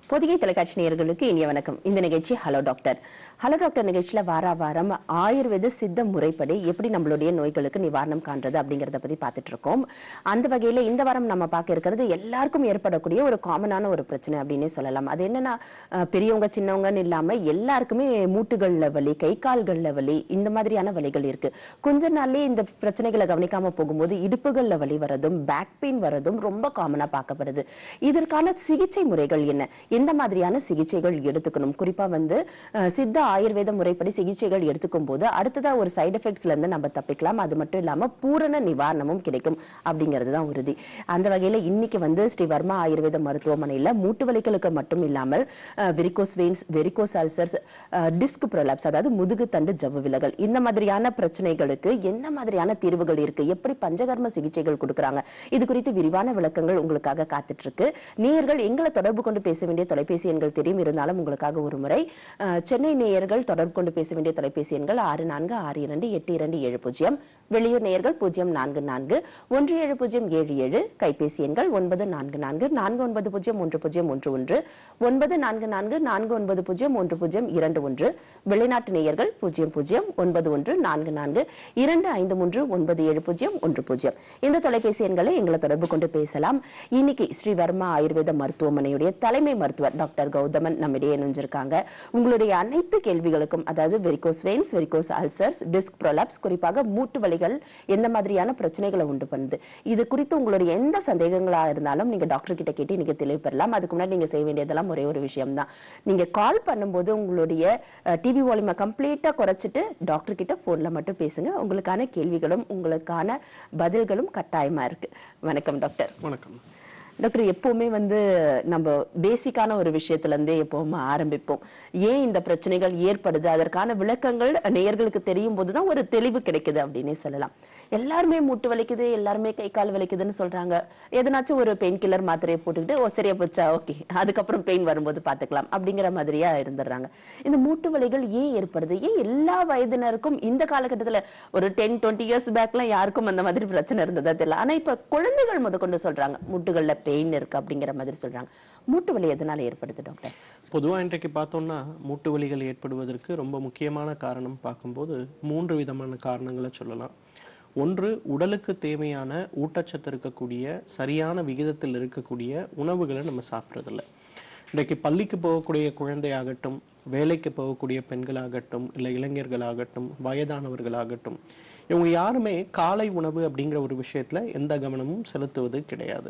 பொதிகை தொலைக்காட்சி நேயர்களுக்கு இனிய வணக்கம் இந்த நிகழ்ச்சி ஹலோ டாக்டர் ஹலோ டாக்டர் நிகழ்ச்சியில வார வாரம் ஆயுர்வேத சித்த முறைப்படி எப்படி நம்மளுடைய நோய்களுக்கு நிவாரணம் காண்றது அப்படிங்கறத பத்தி பார்த்துட்டு இருக்கோம் அந்த வகையில இந்த வாரம் நம்ம பார்க்க இருக்கிறது எல்லாருக்கும் ஏற்படக்கூடிய ஒரு காமனான ஒரு பிரச்சனை அப்படின்னே சொல்லலாம் அது என்னன்னா அஹ், பெரியவங்க சின்னவங்கன்னு இல்லாம எல்லாருக்குமே மூட்டுகள்ல வலி கை கால்கள்ல வலி இந்த மாதிரியான வலிகள் இருக்கு கொஞ்ச நாள்லயே இந்த பிரச்சனைகளை கவனிக்காம போகும்போது இடுப்புகள்ல வலி வரதும் பேக் பெயின் வரதும் ரொம்ப காமனா பார்க்கப்படுது இதற்கான சிகிச்சை முறைகள் என்ன எந்த மாதிரியான சிகிச்சைகள் எடுத்துக்கணும் குறிப்பா வந்து அஹ், சித்த ஆயுர்வேத முறைப்படி சிகிச்சைகள் எடுத்துக்கும் போது அடுத்ததா ஒரு சைடு எஃபெக்ட்ஸ்ல இருந்து நம்ம தப்பிக்கலாம் அது மட்டும் இல்லாம பூரண நிவாரணமும் கிடைக்கும் அப்படிங்கிறது தான் உறுதி அந்த வகையில இன்னைக்கு வந்து ஸ்ரீ வர்மா ஆயுர்வேத மருத்துவமனையில மூட்டு வலிகளுக்கு மட்டும் இல்லாமல் varicose veins varicose ulcers disc prolapse அதாவது முதுகு தண்டு ஜவ்வு விலகல் இந்த மாதிரியான பிரச்சனைகளுக்கு என்ன மாதிரியான தீர்வுகள் இருக்கு எப்படி பஞ்சகர்ம சிகிச்சைகள் கொடுக்கறாங்க இது குறித்து விரிவான விளக்கங்கள் உங்களுக்காக காத்துட்டு இருக்கு நேயர்கள் எங்களை தொடர்பு கொண்டு பேச வேண்டிய தொலைபேசி எண்கள் தெரியும் இருந்தாலும் உங்களுக்காக ஒரு முறை அஹ், சென்னை நேயர்கள் தொடர்பு கொண்டு பேச வேண்டிய தொலைபேசி எண்கள் ஆறு நான்கு ஆறு இரண்டு எட்டு இரண்டு ஏழு பூஜ்ஜியம் வெளியூர் நேயர்கள் பூஜ்ஜியம் நான்கு நான்கு ஒன்று ஏழு பூஜ்ஜியம் ஏழு ஏழு கைபேசி எண்கள் ஒன்பது நான்கு நான்கு நான்கு ஒன்பது பூஜ்ஜியம் ஒன்று பூஜ்ஜியம் ஒன்று ஒன்று ஒன்பது நான்கு நான்கு நான்கு ஒன்பது பூஜ்ஜியம் ஒன்று பூஜ்ஜியம் இரண்டு ஒன்று வெளிநாட்டு நேயர்கள் பூஜ்ஜியம் பூஜ்ஜியம் ஒன்பது ஒன்று நான்கு நான்கு இரண்டு ஐந்து மூன்று ஒன்பது ஏழு பூஜ்ஜியம் ஒன்று பூஜ்ஜியம் இந்த தொலைபேசி எண்களை எங்களை தொடர்பு கொண்டு பேசலாம் இன்னைக்கு ஸ்ரீ வர்மா ஆயுர்வேத மருத்துவமனையுடைய தலைமை மருத்துவர் டாக்டர் கௌதமன் நம்மிடையே இணைஞ்சிருக்காங்க உங்களுடைய அனைத்து கேள்விகளுக்கும் அதாவது varicose veins varicose ulcers disc prolapse குறிப்பாக மூட்டு வலிகள் எந்த மாதிரியான பிரச்சனைகளை உண்டு பண்ணுது இது குறித்து உங்களுடைய எந்த சந்தேகங்களா இருந்தாலும் நீங்க டாக்டர் கிட்ட கேட்டு நீங்க தெளிவு பெறலாம் அதுக்கு முன்னாடி நீங்க செய்ய வேண்டியதெல்லாம் ஒரே ஒரு விஷயம் தான் நீங்க கால் பண்ணும்போது உங்களுடைய டிவி வால்யூமை கம்ப்ளீட்டா குறைச்சிட்டு டாக்டர் கிட்ட போன்ல மட்டும் பேசுங்க உங்களுக்கான கேள்விகளும் உங்களுக்கான பதில்களும் கட்டாயமா இருக்கு வணக்கம் டாக்டர் வணக்கம் டாக்டர் எப்பவுமே வந்து நம்ம பேசிக்கான ஒரு விஷயத்துல இருந்தே எப்பவுமே ஆரம்பிப்போம் ஏன் இந்த பிரச்சனைகள் ஏற்படுது அதற்கான விளக்கங்கள் நேயர்களுக்கு தெரியும் போதுதான் ஒரு தெளிவு கிடைக்குது அப்படின்னே சொல்லலாம் எல்லாருமே மூட்டு வலிக்குது எல்லாருமே கை கால் வலிக்குதுன்னு சொல்றாங்க எதனாச்சும் ஒரு பெயின் கில்லர் மாத்திரையை போட்டுக்கிட்டு ஓ சரியா போச்சா ஓகே அதுக்கப்புறம் பெயின் வரும்போது பாத்துக்கலாம் அப்படிங்கிற மாதிரியா இருந்துடுறாங்க இந்த மூட்டு வலிகள் ஏன் ஏற்படுது ஏன் எல்லா வயதினருக்கும் இந்த காலகட்டத்துல ஒரு டென் டுவெண்ட்டி இயர்ஸ் பேக்லாம் யாருக்கும் அந்த மாதிரி பிரச்சனை இருந்ததா தெரியல ஆனா இப்ப குழந்தைகள் முத கொண்டு சொல்றாங்க மூட்டுகள்ல பெயின் இருக்கு அப்படிங்கிற மாதிரி சொல்றாங்க மூட்டு வலி எதனால ஏற்படுது டாக்டர் பொதுவா இன்றைக்கு பார்த்தோம்னா மூட்டு வலிகள் ஏற்படுவதற்கு ரொம்ப முக்கியமான காரணம் பார்க்கும்போது மூன்று விதமான காரணங்களை சொல்லலாம் ஒன்று உடலுக்கு தேவையான ஊட்டச்சத்து இருக்கக்கூடிய சரியான விகிதத்தில் இருக்கக்கூடிய உணவுகளை நம்ம சாப்பிட்றதில்ல இன்றைக்கு பள்ளிக்கு போகக்கூடிய குழந்தையாகட்டும் வேலைக்கு போகக்கூடிய பெண்களாகட்டும் இல்லை இளைஞர்களாகட்டும் வயதானவர்களாகட்டும் இவங்க யாருமே காலை உணவு அப்படிங்கிற ஒரு விஷயத்துல எந்த கவனமும் செலுத்துவது கிடையாது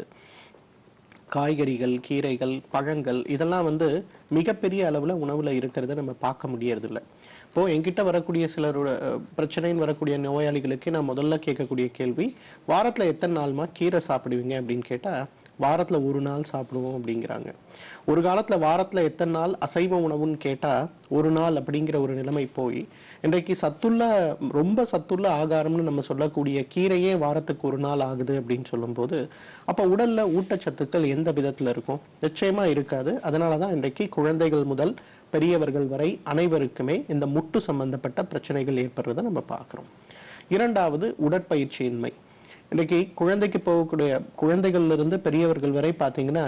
காய்கறிகள் கீரைகள் பழங்கள் இதெல்லாம் வந்து மிகப்பெரிய அளவுல உணவுல இருக்கிறத நம்ம பார்க்க முடியறதில்ல இப்போ என்கிட்ட வரக்கூடிய சிலரோட அஹ், பிரச்சனைன்னு வரக்கூடிய நோயாளிகளுக்கு நான் முதல்ல கேட்கக்கூடிய கேள்வி வாரத்துல எத்தனை நாள்மா கீரை சாப்பிடுவீங்க அப்படின்னு கேட்டா வாரத்துல ஒரு நாள் சாப்பிடுவோம் அப்படிங்கிறாங்க ஒரு காலத்துல வாரத்துல எத்தனை நாள் அசைவ உணவுன்னு கேட்டா ஒரு நாள் அப்படிங்கிற ஒரு நிலைமை போய் இன்றைக்கு சத்துள்ள ரொம்ப சத்துள்ள ஆகாரம்னு நம்ம சொல்லக்கூடிய கீரையே வாரத்துக்கு ஒரு நாள் ஆகுது அப்படின்னு சொல்லும்போது அப்ப உடல்ல ஊட்டச்சத்துக்கள் எந்த விதத்துல இருக்கும் நிச்சயமா இருக்காது அதனாலதான் இன்றைக்கு குழந்தைகள் முதல் பெரியவர்கள் வரை அனைவருக்குமே இந்த முட்டு சம்பந்தப்பட்ட பிரச்சனைகள் ஏற்படுறதை நம்ம பார்க்கிறோம் இரண்டாவது உடற்பயிற்சியின்மை இன்னைக்கு குழந்தைக்கு போகக்கூடிய குழந்தைகள்ல இருந்து பெரியவர்கள் வரை பாத்தீங்கன்னா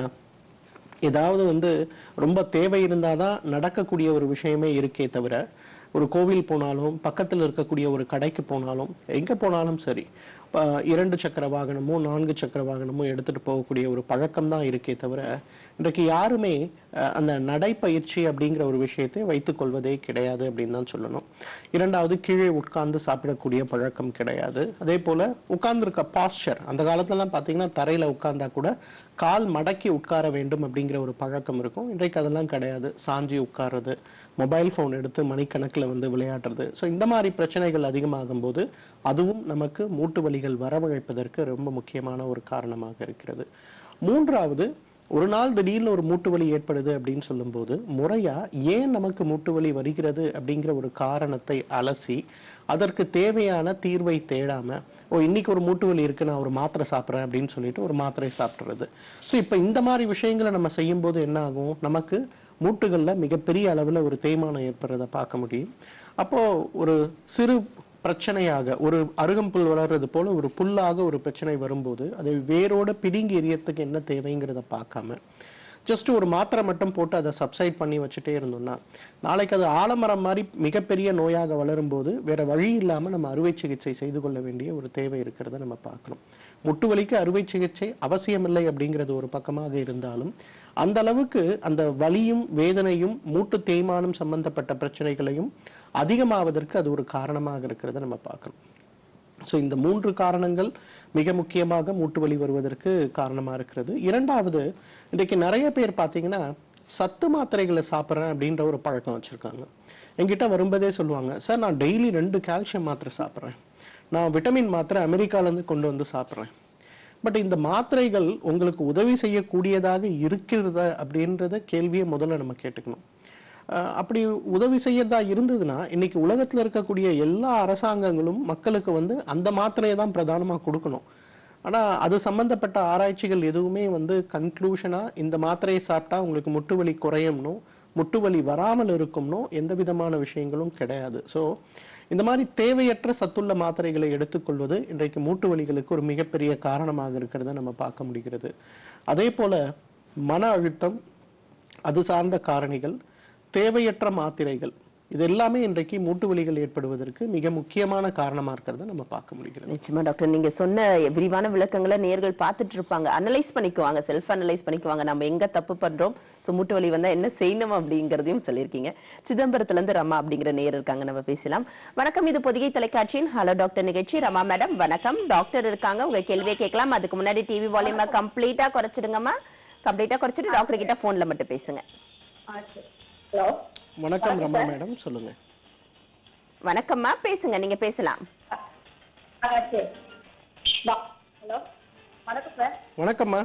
ஏதாவது வந்து ரொம்ப தேவை இருந்தாதான் நடக்கக்கூடிய ஒரு விஷயமே இருக்கே தவிர ஒரு கோவில் போனாலும் பக்கத்தில் இருக்கக்கூடிய ஒரு கடைக்கு போனாலும் எங்க போனாலும் சரி இப்ப இரண்டு சக்கர வாகனமோ நான்கு சக்கர வாகனமோ எடுத்துட்டு போகக்கூடிய ஒரு பழக்கம் தான் இருக்கே தவிர இன்றைக்கு யாருமே அஹ், அந்த நடைப்பயிற்சி அப்படிங்கிற ஒரு விஷயத்தை வைத்துக் கொள்வதே கிடையாது அப்படின்னு தான் சொல்லணும் இரண்டாவது கீழே உட்கார்ந்து சாப்பிடக்கூடிய பழக்கம் கிடையாது அதே போல உட்கார்ந்துருக்க பாஸ்டர் அந்த காலத்துலலாம் பார்த்தீங்கன்னா தரையில உட்கார்ந்தா கூட கால் மடக்கி உட்கார வேண்டும் அப்படிங்கிற ஒரு பழக்கம் இருக்கும் இன்றைக்கு அதெல்லாம் கிடையாது சாஞ்சி உட்கார்றது மொபைல் ஃபோன் எடுத்து மணிக்கணக்கில் வந்து விளையாடுறது ஸோ இந்த மாதிரி பிரச்சனைகள் அதிகமாகும் போது அதுவும் நமக்கு மூட்டு வலிகள் வரவழைப்பதற்கு ரொம்ப முக்கியமான ஒரு காரணமாக இருக்கிறது மூன்றாவது ஒரு நாள் திடீர்னு ஒரு மூட்டு வலி ஏற்படுது அப்படின்னு சொல்லும்போது முறையா ஏன் நமக்கு மூட்டு வலி வருகிறது அப்படிங்கிற ஒரு காரணத்தை அலசி அதற்கு தேவையான தீர்வை தேடாம ஓ இன்னைக்கு ஒரு மூட்டு வலி இருக்கு நான் ஒரு மாத்திரை சாப்பிட்றேன் அப்படின்னு சொல்லிட்டு ஒரு மாத்திரை சாப்பிட்றது ஸோ இப்போ இந்த மாதிரி விஷயங்களை நம்ம செய்யும்போது என்ன ஆகும் நமக்கு மூட்டுகள்ல மிகப்பெரிய அளவுல ஒரு தேய்மானம் ஏற்படுறத பார்க்க முடியும் அப்போ ஒரு சிறு பிரச்சனையாக ஒரு அருகம்புல் வளர்றது போல ஒரு புல்லாக ஒரு பிரச்சனை வரும்போது அதை வேரோட பிடுங்கி எறியறதுக்கு என்ன தேவைங்கிறத பார்க்காம ஜஸ்ட் ஒரு மாத்திரை மட்டும் போட்டு அதை சப்சைட் பண்ணி வச்சுட்டே இருந்தோம்னா நாளைக்கு அது ஆலமரம் மாதிரி மிகப்பெரிய நோயாக வளரும்போது வேற வழி இல்லாம நம்ம அறுவை சிகிச்சை செய்து கொள்ள வேண்டிய ஒரு தேவை இருக்கிறத நம்ம பார்க்கணும் முட்டு வலிக்கு அறுவை சிகிச்சை அவசியமில்லை அப்படிங்கிறது ஒரு பக்கமாக இருந்தாலும் அந்த அளவுக்கு அந்த வலியும் வேதனையும் மூட்டு தேய்மானம் சம்பந்தப்பட்ட பிரச்சனைகளையும் அதிகமாவதற்கு அது ஒரு காரணமாக இருக்கிறத நம்ம பார்க்கணும் ஸோ இந்த மூன்று காரணங்கள் மிக முக்கியமாக மூட்டு வலி வருவதற்கு காரணமா இருக்கிறது இரண்டாவது இன்றைக்கு நிறைய பேர் பார்த்தீங்கன்னா சத்து மாத்திரைகளை சாப்பிட்றேன் அப்படின்ற ஒரு பழக்கம் வச்சிருக்காங்க என்கிட்ட வரும்போதே சொல்லுவாங்க சார் நான் டெய்லி ரெண்டு கால்சியம் மாத்திரை சாப்பிட்றேன் நான் விட்டமின் மாத்திரை அமெரிக்காலேருந்து கொண்டு வந்து சாப்பிட்றேன் பட் இந்த மாத்திரைகள் உங்களுக்கு உதவி செய்யக்கூடியதாக இருக்கிறதா அப்படின்றத கேள்வியை முதல்ல நம்ம கேட்டுக்கணும் அஹ் அப்படி உதவி செய்யறதா இருந்ததுன்னா இன்னைக்கு உலகத்துல இருக்கக்கூடிய எல்லா அரசாங்கங்களும் மக்களுக்கு வந்து அந்த மாத்திரையை தான் பிரதானமா கொடுக்கணும் ஆனா அது சம்பந்தப்பட்ட ஆராய்ச்சிகள் எதுவுமே வந்து கன்க்ளூஷனா இந்த மாத்திரையை சாப்பிட்டா உங்களுக்கு முட்டு வலி குறையும்னோ முட்டு வலி வராமல் இருக்கும்னோ எந்த விதமான விஷயங்களும் கிடையாது ஸோ இந்த மாதிரி தேவையற்ற சத்துள்ள மாத்திரைகளை எடுத்துக்கொள்வது இன்றைக்கு மூட்டு வலிகளுக்கு ஒரு மிகப்பெரிய காரணமாக இருக்கிறத நம்ம பார்க்க முடிகிறது அதே போல மன அழுத்தம் அது சார்ந்த காரணிகள் தேவையற்ற மாத்திரைகள் இது எல்லாமே இன்றைக்கு மூட்டு வலிகள் ஏற்படுவதற்கு மிக முக்கியமான காரணமா இருக்கிறத நம்ம பார்க்க முடிகிறது நிச்சயமா டாக்டர் நீங்க சொன்ன விரிவான விளக்கங்களை நேர்கள் பார்த்துட்டு இருப்பாங்க அனலைஸ் பண்ணிக்குவாங்க செல்ஃப் அனலைஸ் பண்ணிக்குவாங்க நம்ம எங்க தப்பு பண்றோம் ஸோ மூட்டு வலி வந்தா என்ன செய்யணும் அப்படிங்கறதையும் சொல்லியிருக்கீங்க சிதம்பரத்துல இருந்து ரமா அப்படிங்கிற நேர் இருக்காங்க நம்ம பேசலாம் வணக்கம் இது பொதிகை தொலைக்காட்சியின் ஹலோ டாக்டர் நிகழ்ச்சி ரமா மேடம் வணக்கம் டாக்டர் இருக்காங்க உங்க கேள்வியை கேட்கலாம் அதுக்கு முன்னாடி டிவி வால்யூமா கம்ப்ளீட்டா குறைச்சிடுங்கம்மா கம்ப்ளீட்டா குறைச்சிட்டு டாக்டர் கிட்ட போன்ல மட்டும் பேசுங்க ஹலோ வணக்கம் ரமா மேடம் சொல்லுங்க வணக்கம்மா பேசுங்க நீங்க பேசலாம் ஆ சரி வா ஹலோ வணக்கம் சார் வணக்கம்மா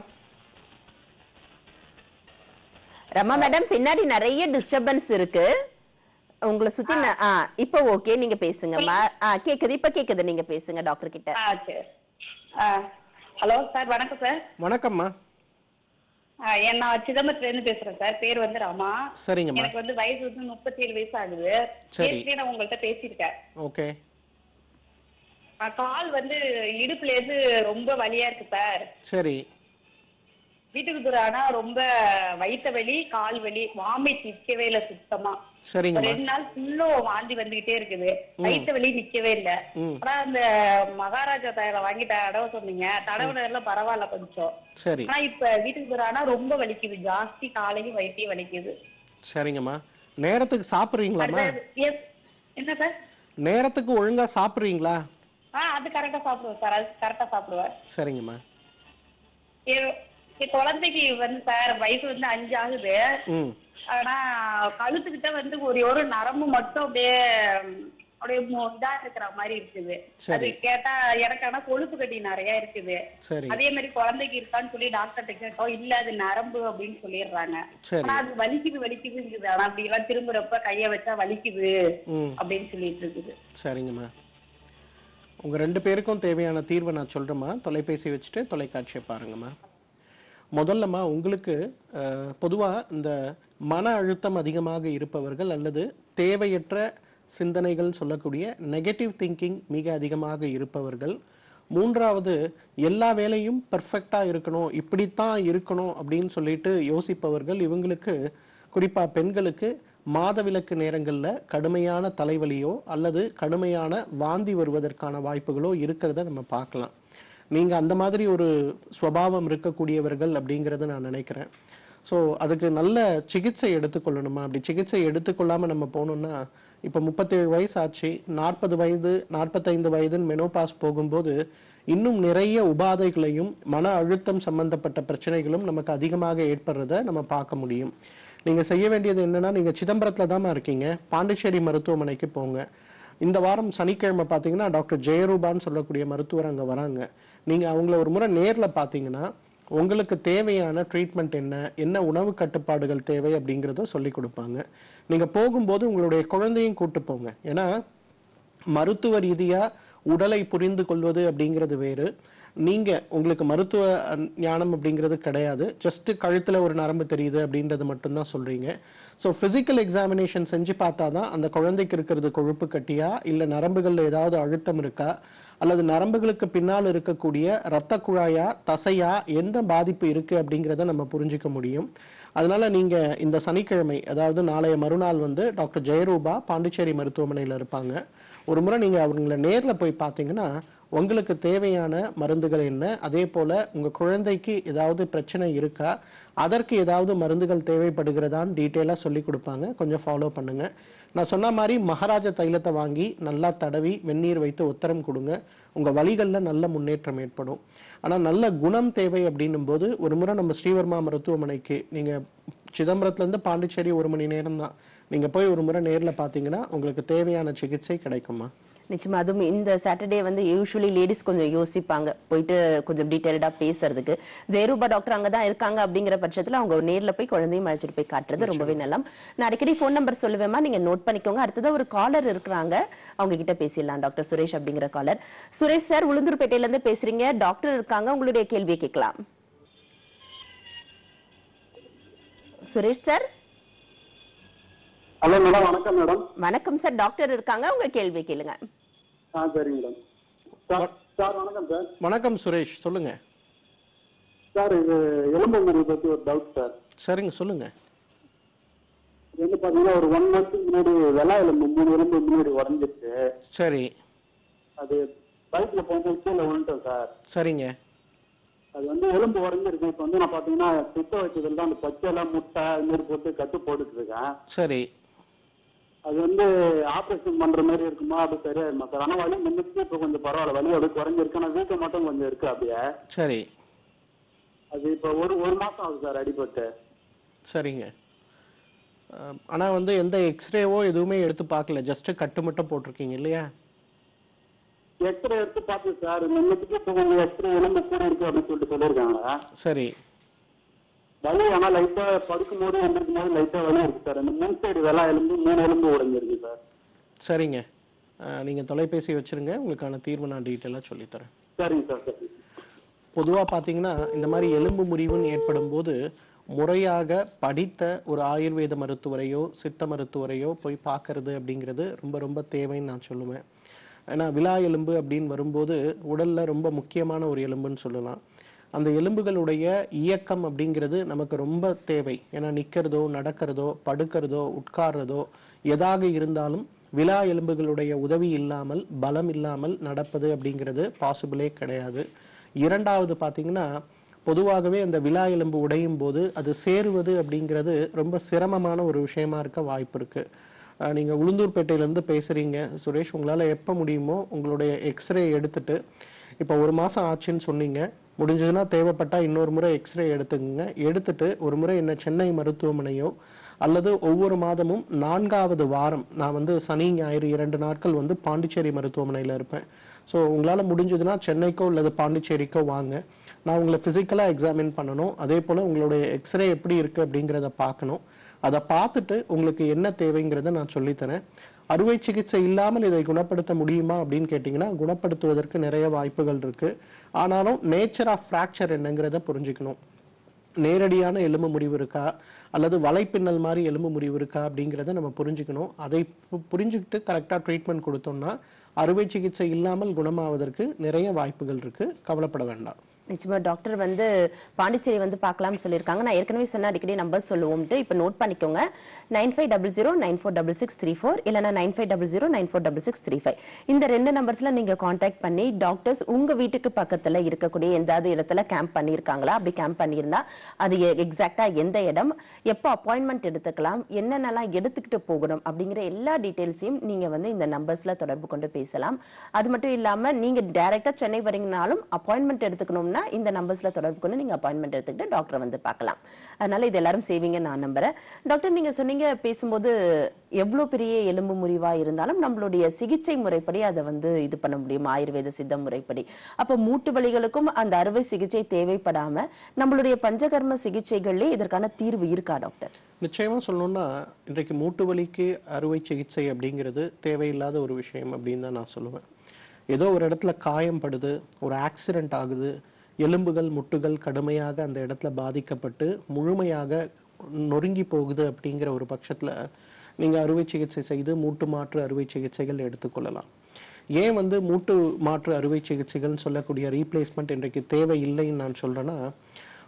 ரமா மேடம் பின்னாடி நிறைய டிஸ்டர்பன்ஸ் இருக்கு உங்களை சுத்தி ந- ஆ இப்போ ஓகே நீங்க பேசுங்கம்மா ஆ கேக்குது இப்ப கேக்குது நீங்க பேசுங்க டாக்டர் கிட்ட ஆ சரி ஆ ஹலோ சார் வணக்கம் சார் வணக்கம்மா ஆ, என் நான் சிதம்பரத்துல இருந்து பேசுறேன் சார் பேர் வந்து ராமா சரிங்கம்மா எனக்கு வந்து வயசு வந்து முப்பத்தி ஏழு வயசு ஆகுது சரி. ஏற்கனவே நான் உங்கள்கிட்ட பேசியிருக்கேன் ஓகே ஆ, கால் வந்து இடுப்புல இருந்து ரொம்ப வலியா இருக்கு சார் சரி வீட்டுக்கு தூரம் ஆனா ரொம்ப வயித்த வலி கால் வலி வாமிட் நிக்கவே இல்ல சுத்தமா ஒரு சரிங்கம்மா ரெண்டு நாள் ஃபுல்லும் வாந்தி வந்துகிட்டே இருக்குது வயித்த வலி நிக்கவே இல்ல ம். ஆனா அந்த மகாராஜா தைலம் வாங்கி தடவை சொன்னீங்க தடவுனதுல பரவாயில்ல கொஞ்சம் சரி ஆனா இப்ப வீட்டுக்கு போற ஆனா ரொம்ப வலிக்குது ஜாஸ்தி காலையும் வயிற்றையும் வலிக்குது சரிங்கம்மா நேரத்துக்கு சாப்பிட்றீங்களாம்மா அடுத்தது எஸ்- என்ன சார் நேரத்துக்கு ஒழுங்கா சாப்பிட்றீங்களா ஆ அது கரெக்டா சாப்பிடுவேன் சார் அது கரெக்டா சாப்பிடுவேன் சரிங்கம்மா எ- என் குழந்தைக்கு வந்து சார் வயசு வந்து அஞ்சு ஆகுது ம் ஆனா கழுத்துக்கிட்ட வந்து ஒரு ஒரு நரம்பு மட்டும் அப்படியே ம், அப்படியே மு- இதா இருக்கிற மாதிரி இருக்குது சரி. அது கேட்டா எனக்கு ஆனா கொழுப்பு கட்டி நிறைய இருக்குது சரி அதே மாதிரி குழந்தைக்கு இருக்கான்னு சொல்லி டாக்டர்கிட்ட கேட்டோம் இல்ல அது நரம்பு அப்படின்னு சொல்லிடுறாங்க சரி ஆனா அது வலிக்குது வலிக்குதுங்குது ஆனா அப்படி எல்லாம் திரும்புறப்ப கைய வச்சா வலிக்குது ம் அப்படின்னு சொல்லிட்டு இருக்குது சரிங்கம்மா உங்க ரெண்டு பேருக்கும் தேவையான தீர்வை நான் சொல்றேம்மா தொலைபேசி வச்சுட்டு தொலைக்காட்சியை பாருங்கம்மா முதல்லம்மா உங்களுக்கு அஹ், பொதுவா இந்த மன அழுத்தம் அதிகமாக இருப்பவர்கள் அல்லது தேவையற்ற சிந்தனைகள் சொல்லக்கூடிய நெகட்டிவ் திங்கிங் மிக அதிகமாக இருப்பவர்கள் மூன்றாவது எல்லா வேலையும் பர்ஃபெக்டா இருக்கணும் இப்படித்தான் இருக்கணும் அப்படின்னு சொல்லிட்டு யோசிப்பவர்கள் இவங்களுக்கு குறிப்பா பெண்களுக்கு மாதவிலக்கு நேரங்கள்ல கடுமையான தலைவலியோ அல்லது கடுமையான வாந்தி வருவதற்கான வாய்ப்புகளோ இருக்கிறத நம்ம பார்க்கலாம் நீங்க அந்த மாதிரி ஒரு சுவாவம் இருக்கக்கூடியவர்கள் அப்படிங்கறத நான் நினைக்கிறேன் ஸோ அதுக்கு நல்ல சிகிச்சை எடுத்துக்கொள்ளணுமா அப்படி சிகிச்சை எடுத்துக்கொள்ளாம நம்ம போனோம்னா இப்போ முப்பத்தேழு வயசு ஆச்சு நாற்பது வயது நாற்பத்தைந்து வயதுன்னு மெனோபாஸ் போகும்போது இன்னும் நிறைய உபாதைகளையும் மன அழுத்தம் சம்பந்தப்பட்ட பிரச்சனைகளும் நமக்கு அதிகமாக ஏற்படுறத நம்ம பார்க்க முடியும் நீங்க செய்ய வேண்டியது என்னன்னா நீங்க சிதம்பரத்துல தாம்மா இருக்கீங்க பாண்டிச்சேரி மருத்துவமனைக்கு போங்க இந்த வாரம் சனிக்கிழமை பார்த்தீங்கன்னா டாக்டர் ஜெயரூபான்னு சொல்லக்கூடிய மருத்துவர் அங்கே வராங்க நீங்கள் அவங்கள ஒரு முறை நேரில் பார்த்தீங்கன்னா உங்களுக்கு தேவையான ட்ரீட்மெண்ட் என்ன என்ன உணவு கட்டுப்பாடுகள் தேவை அப்படிங்கிறத சொல்லி கொடுப்பாங்க நீங்கள் போகும்போது உங்களுடைய குழந்தையும் கூட்டு போங்க ஏன்னா மருத்துவ ரீதியா உடலை புரிந்து கொள்வது அப்படிங்கிறது வேறு நீங்க உங்களுக்கு மருத்துவ அஹ், ஞானம் அப்படிங்கிறது கிடையாது ஜஸ்ட் கழுத்துல ஒரு நரம்பு தெரியுது அப்படின்றது மட்டும்தான் சொல்றீங்க ஸோ பிசிக்கல் எக்ஸாமினேஷன் செஞ்சு பார்த்தா தான் அந்த குழந்தைக்கு இருக்கிறது கொழுப்பு கட்டியா இல்ல நரம்புகள்ல ஏதாவது அழுத்தம் இருக்கா அல்லது நரம்புகளுக்கு பின்னால் இருக்கக்கூடிய இரத்த குழாயா தசையா எந்த பாதிப்பு இருக்கு அப்படிங்கிறத நம்ம புரிஞ்சுக்க முடியும் அதனால நீங்க இந்த சனிக்கிழமை அதாவது நாளைய மறுநாள் வந்து டாக்டர் ஜெயரூபா பாண்டிச்சேரி மருத்துவமனையில இருப்பாங்க ஒரு முறை நீங்க அவங்கள நேர்ல போய் பார்த்தீங்கன்னா உங்களுக்கு தேவையான மருந்துகள் என்ன அதே போல உங்க குழந்தைக்கு ஏதாவது பிரச்சனை இருக்கா அதற்கு ஏதாவது மருந்துகள் தேவைப்படுகிறதான்னு டீட்டெயிலாக சொல்லி கொடுப்பாங்க கொஞ்சம் ஃபாலோ பண்ணுங்க நான் சொன்ன மாதிரி மகாராஜா தைலத்தை வாங்கி நல்லா தடவி வெந்நீர் வைத்து உத்தரம் கொடுங்க உங்க வலிகள்ல நல்ல முன்னேற்றம் ஏற்படும் ஆனா நல்ல குணம் தேவை அப்படின்னும் போது ஒரு முறை நம்ம ஸ்ரீவர்மா மருத்துவமனைக்கு நீங்க சிதம்பரத்துல இருந்து பாண்டிச்சேரி ஒரு மணி நேரம் தான் நீங்க போய் ஒரு முறை நேர்ல பாத்தீங்கன்னா உங்களுக்கு தேவையான சிகிச்சை கிடைக்குமா நிச்சயமா அதுவும் இந்த சாட்டர்டே வந்து யூஸ்வலி லேடிஸ் கொஞ்சம் யோசிப்பாங்க போயிட்டு கொஞ்சம் டீட்டெயில்டா பேசுறதுக்கு ஜெயரூபா டாக்டர் அங்க தான் இருக்காங்க அப்படிங்கிற பட்சத்துல அவங்க நேர்ல போய் குழந்தையும் அழைச்சிட்டு போய் காட்டுறது ரொம்பவே நலம் நான் அடிக்கடி ஃபோன் நம்பர் சொல்லுவேமா நீங்க நோட் பண்ணிக்கோங்க அடுத்ததா ஒரு காலர் இருக்கிறாங்க அவங்க கிட்ட பேசிடலாம் டாக்டர் சுரேஷ் அப்படிங்கிற காலர் சுரேஷ் சார் உளுந்தூர்பேட்டையில இருந்து பேசுறீங்க டாக்டர் இருக்காங்க உங்களுடைய கேள்வியை கேட்கலாம் சுரேஷ் சார் ஹலோ மேடம் வணக்கம் மேடம் வணக்கம் சார் டாக்டர் இருக்காங்க உங்க கேள்வி கேளுங்க ஆ சரிங்க மேடம் சார் சார் வணக்கம் சார் வணக்கம் சுரேஷ் சொல்லுங்க சார் இது எலும்பு முறிவு பற்றி ஒரு டவுட் சார் சரிங்க சொல்லுங்க இது வந்து பார்த்தீங்கன்னா ஒரு ஒன் மந்த்துக்கு முன்னாடி வெள்ளா எலும்பு மூணு எலும்பு முன்னாடி உடஞ்சிருச்சு சரி அது பைக்கில் போகும்போது கீழே விழுந்துட்டோம் சார் சரிங்க அது வந்து எலும்பு உடஞ்சிருக்கு இப்போ வந்து நான் பார்த்தீங்கன்னா சுத்த வச்சதுல தான் அந்த பச்சையெல்லாம் முட்டை அது மாதிரி போட்டு கட்டு போட்டுட்டு இருக்கேன் சரி அது வந்து ஆப்ரேஷன் பண்ற மாதிரி இருக்குமா அது சரியாயிருமா சார் ஆனால் வலி முன்னுக்கு இப்போ கொஞ்சம் பரவாயில்ல வலி அப்படியே குறைஞ்சிருக்கு ஆனால் வீக்கம் மட்டும் கொஞ்சம் இருக்கு அப்படியே சரி அது இப்போ ஒரு ஒரு மாசம் ஆகுது சார் அடிபட்டு சரிங்க அஹ், ஆனா வந்து எந்த எக்ஸ்ரேவோ எதுவுமே எடுத்து பார்க்கல ஜஸ்ட் கட்டு மட்டும் போட்டிருக்கீங்க இல்லையா எக்ஸ்ரே எடுத்து பார்த்தேன் சார் முன்னத்துக்கு இப்போ கொஞ்சம் எக்ஸ்ரே எலும்பு கூட இருக்கு அப்படின்னு சொல்லிட்டு சொல்லியிருக்காங்க சரி வலி ஆனா லைட்டா படுக்கும் போது எந்திருக்கும் போது லைட்டா வலி இருக்கு சார் இந்த மூணு சைடு வெள்ளா எலும்பு மூணு எலும்பு உடைஞ்சிருக்கு சார் சரிங்க அஹ், நீங்க தொலைபேசி வச்சிருங்க உங்களுக்கான தீர்வு நான் டீட்டெயிலாக சொல்லித்தரேன் சரிங்க சார் சரி பொதுவாக பார்த்தீங்கன்னா இந்த மாதிரி எலும்பு முறிவுன்னு ஏற்படும் போது முறையாக படித்த ஒரு ஆயுர்வேத மருத்துவரையோ சித்த மருத்துவரையோ போய் பார்க்கறது அப்படிங்கிறது ரொம்ப ரொம்ப தேவைன்னு நான் சொல்லுவேன் ஏன்னா விலா எலும்பு அப்படின்னு வரும்போது உடல்ல ரொம்ப முக்கியமான ஒரு எலும்புன்னு சொல்லலாம் அந்த எலும்புகளுடைய இயக்கம் அப்படிங்கிறது நமக்கு ரொம்ப தேவை ஏன்னா நிற்கிறதோ நடக்கிறதோ படுக்கிறதோ உட்கார்றதோ எதாக இருந்தாலும் விலா எலும்புகளுடைய உதவி இல்லாமல் பலம் இல்லாமல் நடப்பது அப்படிங்கிறது பாசிபிளே கிடையாது இரண்டாவது பார்த்தீங்கன்னா பொதுவாகவே அந்த விலா எலும்பு உடையும் போது அது சேருவது அப்படிங்கிறது ரொம்ப சிரமமான ஒரு விஷயமா இருக்க வாய்ப்பு இருக்கு அஹ் நீங்க உளுந்தூர்பேட்டையிலேருந்து பேசுறீங்க சுரேஷ் உங்களால எப்போ முடியுமோ உங்களுடைய எக்ஸ்ரே எடுத்துட்டு இப்போ ஒரு மாசம் ஆச்சுன்னு சொன்னீங்க முடிஞ்சதுன்னா தேவைப்பட்டா இன்னொரு முறை எக்ஸ்ரே எடுத்துக்கங்க எடுத்துட்டு ஒரு முறை என்ன சென்னை மருத்துவமனையோ அல்லது ஒவ்வொரு மாதமும் நான்காவது வாரம் நான் வந்து சனி ஞாயிறு இரண்டு நாட்கள் வந்து பாண்டிச்சேரி மருத்துவமனையில் இருப்பேன் ஸோ உங்களால் முடிஞ்சதுன்னா சென்னைக்கோ அல்லது பாண்டிச்சேரிக்கோ வாங்க நான் உங்களை ஃபிசிக்கலாக எக்ஸாமின் பண்ணணும் அதே போல் உங்களுடைய எக்ஸ்ரே எப்படி இருக்குது அப்படிங்கிறத பார்க்கணும் அதை பார்த்துட்டு உங்களுக்கு என்ன தேவைங்கிறத நான் சொல்லித்தரேன் அறுவை சிகிச்சை இல்லாமல் இதை குணப்படுத்த முடியுமா அப்படின்னு கேட்டிங்கன்னா குணப்படுத்துவதற்கு நிறைய வாய்ப்புகள் இருக்கு ஆனாலும் நேச்சர் ஆஃப் ஃப்ராக்சர் என்னங்கிறத புரிஞ்சுக்கணும் நேரடியான எலும்பு முறிவு இருக்கா அல்லது வலைப்பின்னல் மாதிரி எலும்பு முறிவு இருக்கா அப்படிங்கிறத நம்ம புரிஞ்சுக்கணும் அதை பு- புரிஞ்சுக்கிட்டு கரெக்டாக ட்ரீட்மெண்ட் கொடுத்தோம்னா அறுவை சிகிச்சை இல்லாமல் குணமாவதற்கு நிறைய வாய்ப்புகள் இருக்கு கவலைப்பட வேண்டாம் நிச்சயமா டாக்டர் வந்து பாண்டிச்சேரி வந்து பார்க்கலாம்னு சொல்லியிருக்காங்க நான் ஏற்கனவே சொன்ன அடிக்கடி நம்பர் சொல்லுவோம்ட்டு இப்போ நோட் பண்ணிக்கோங்க nine five double zero nine four double six three four இல்லைனா nine five double zero nine four double six three five இந்த ரெண்டு நம்பர்ஸ்ல நீங்க காண்டாக்ட் பண்ணி டாக்டர்ஸ் உங்க வீட்டுக்கு பக்கத்துல இருக்கக்கூடிய எந்தாவது இடத்துல கேம்ப் பண்ணியிருக்காங்களா அப்படி கேம்ப் பண்ணியிருந்தா அது எக்ஸாக்டா எந்த இடம் எப்போ அப்பாயின்மெண்ட் எடுத்துக்கலாம் என்னென்னலாம் எடுத்துக்கிட்டு போகணும் அப்படிங்கிற எல்லா டீட்டெயில்ஸையும் நீங்க வந்து இந்த நம்பர்ஸ்ல தொடர்பு கொண்டு பேசலாம் அது மட்டும் இல்லாம நீங்க டைரக்டா சென்னை வரீங்கனாலும் அப்பாயின்மெண்ட் எடுத்துக்கணும்னா இந்த நம்பர்ஸ்ல தொடர்பு கொண்டு நீங்க அப்பாயின்மெண்ட் எடுத்துக்கிட்டு டாக்டரை வந்து பார்க்கலாம் அதனால இது எல்லாரும் செய்வீங்க நான் நம்புறேன் டாக்டர் நீங்க சொன்னீங்க பேசும்போது எவ்வளவு பெரிய எலும்பு முறிவா இருந்தாலும் நம்மளுடைய சிகிச்சை முறைப்படி அதை வந்து இது பண்ண முடியும் ஆயுர்வேத சித்த முறைப்படி அப்ப மூட்டு வலிகளுக்கும் அந்த அறுவை சிகிச்சை தேவைப்படாம நம்மளுடைய பஞ்சகர்ம சிகிச்சைகள்ல இதற்கான தீர்வு இருக்கா டாக்டர் நிச்சயமா சொல்லணும்னா இன்றைக்கு மூட்டு வலிக்கு அறுவை சிகிச்சை அப்படிங்கிறது தேவையில்லாத ஒரு விஷயம் அப்படின்னு தான் நான் சொல்லுவேன் ஏதோ ஒரு இடத்துல காயம் படுது ஒரு ஆக்சிடென்ட் ஆகுது எலும்புகள் முட்டுகள் கடுமையாக அந்த இடத்துல பாதிக்கப்பட்டு முழுமையாக நொறுங்கி போகுது அப்படிங்கிற ஒரு பட்சத்துல நீங்க அறுவை சிகிச்சை செய்து மூட்டு மாற்று அறுவை சிகிச்சைகள் எடுத்துக்கொள்ளலாம் ஏன் வந்து மூட்டு மாற்று அறுவை சிகிச்சைகள்னு சொல்லக்கூடிய ரீப்ளேஸ்மெண்ட் இன்றைக்கு தேவை இல்லைன்னு நான் சொல்றேன்னா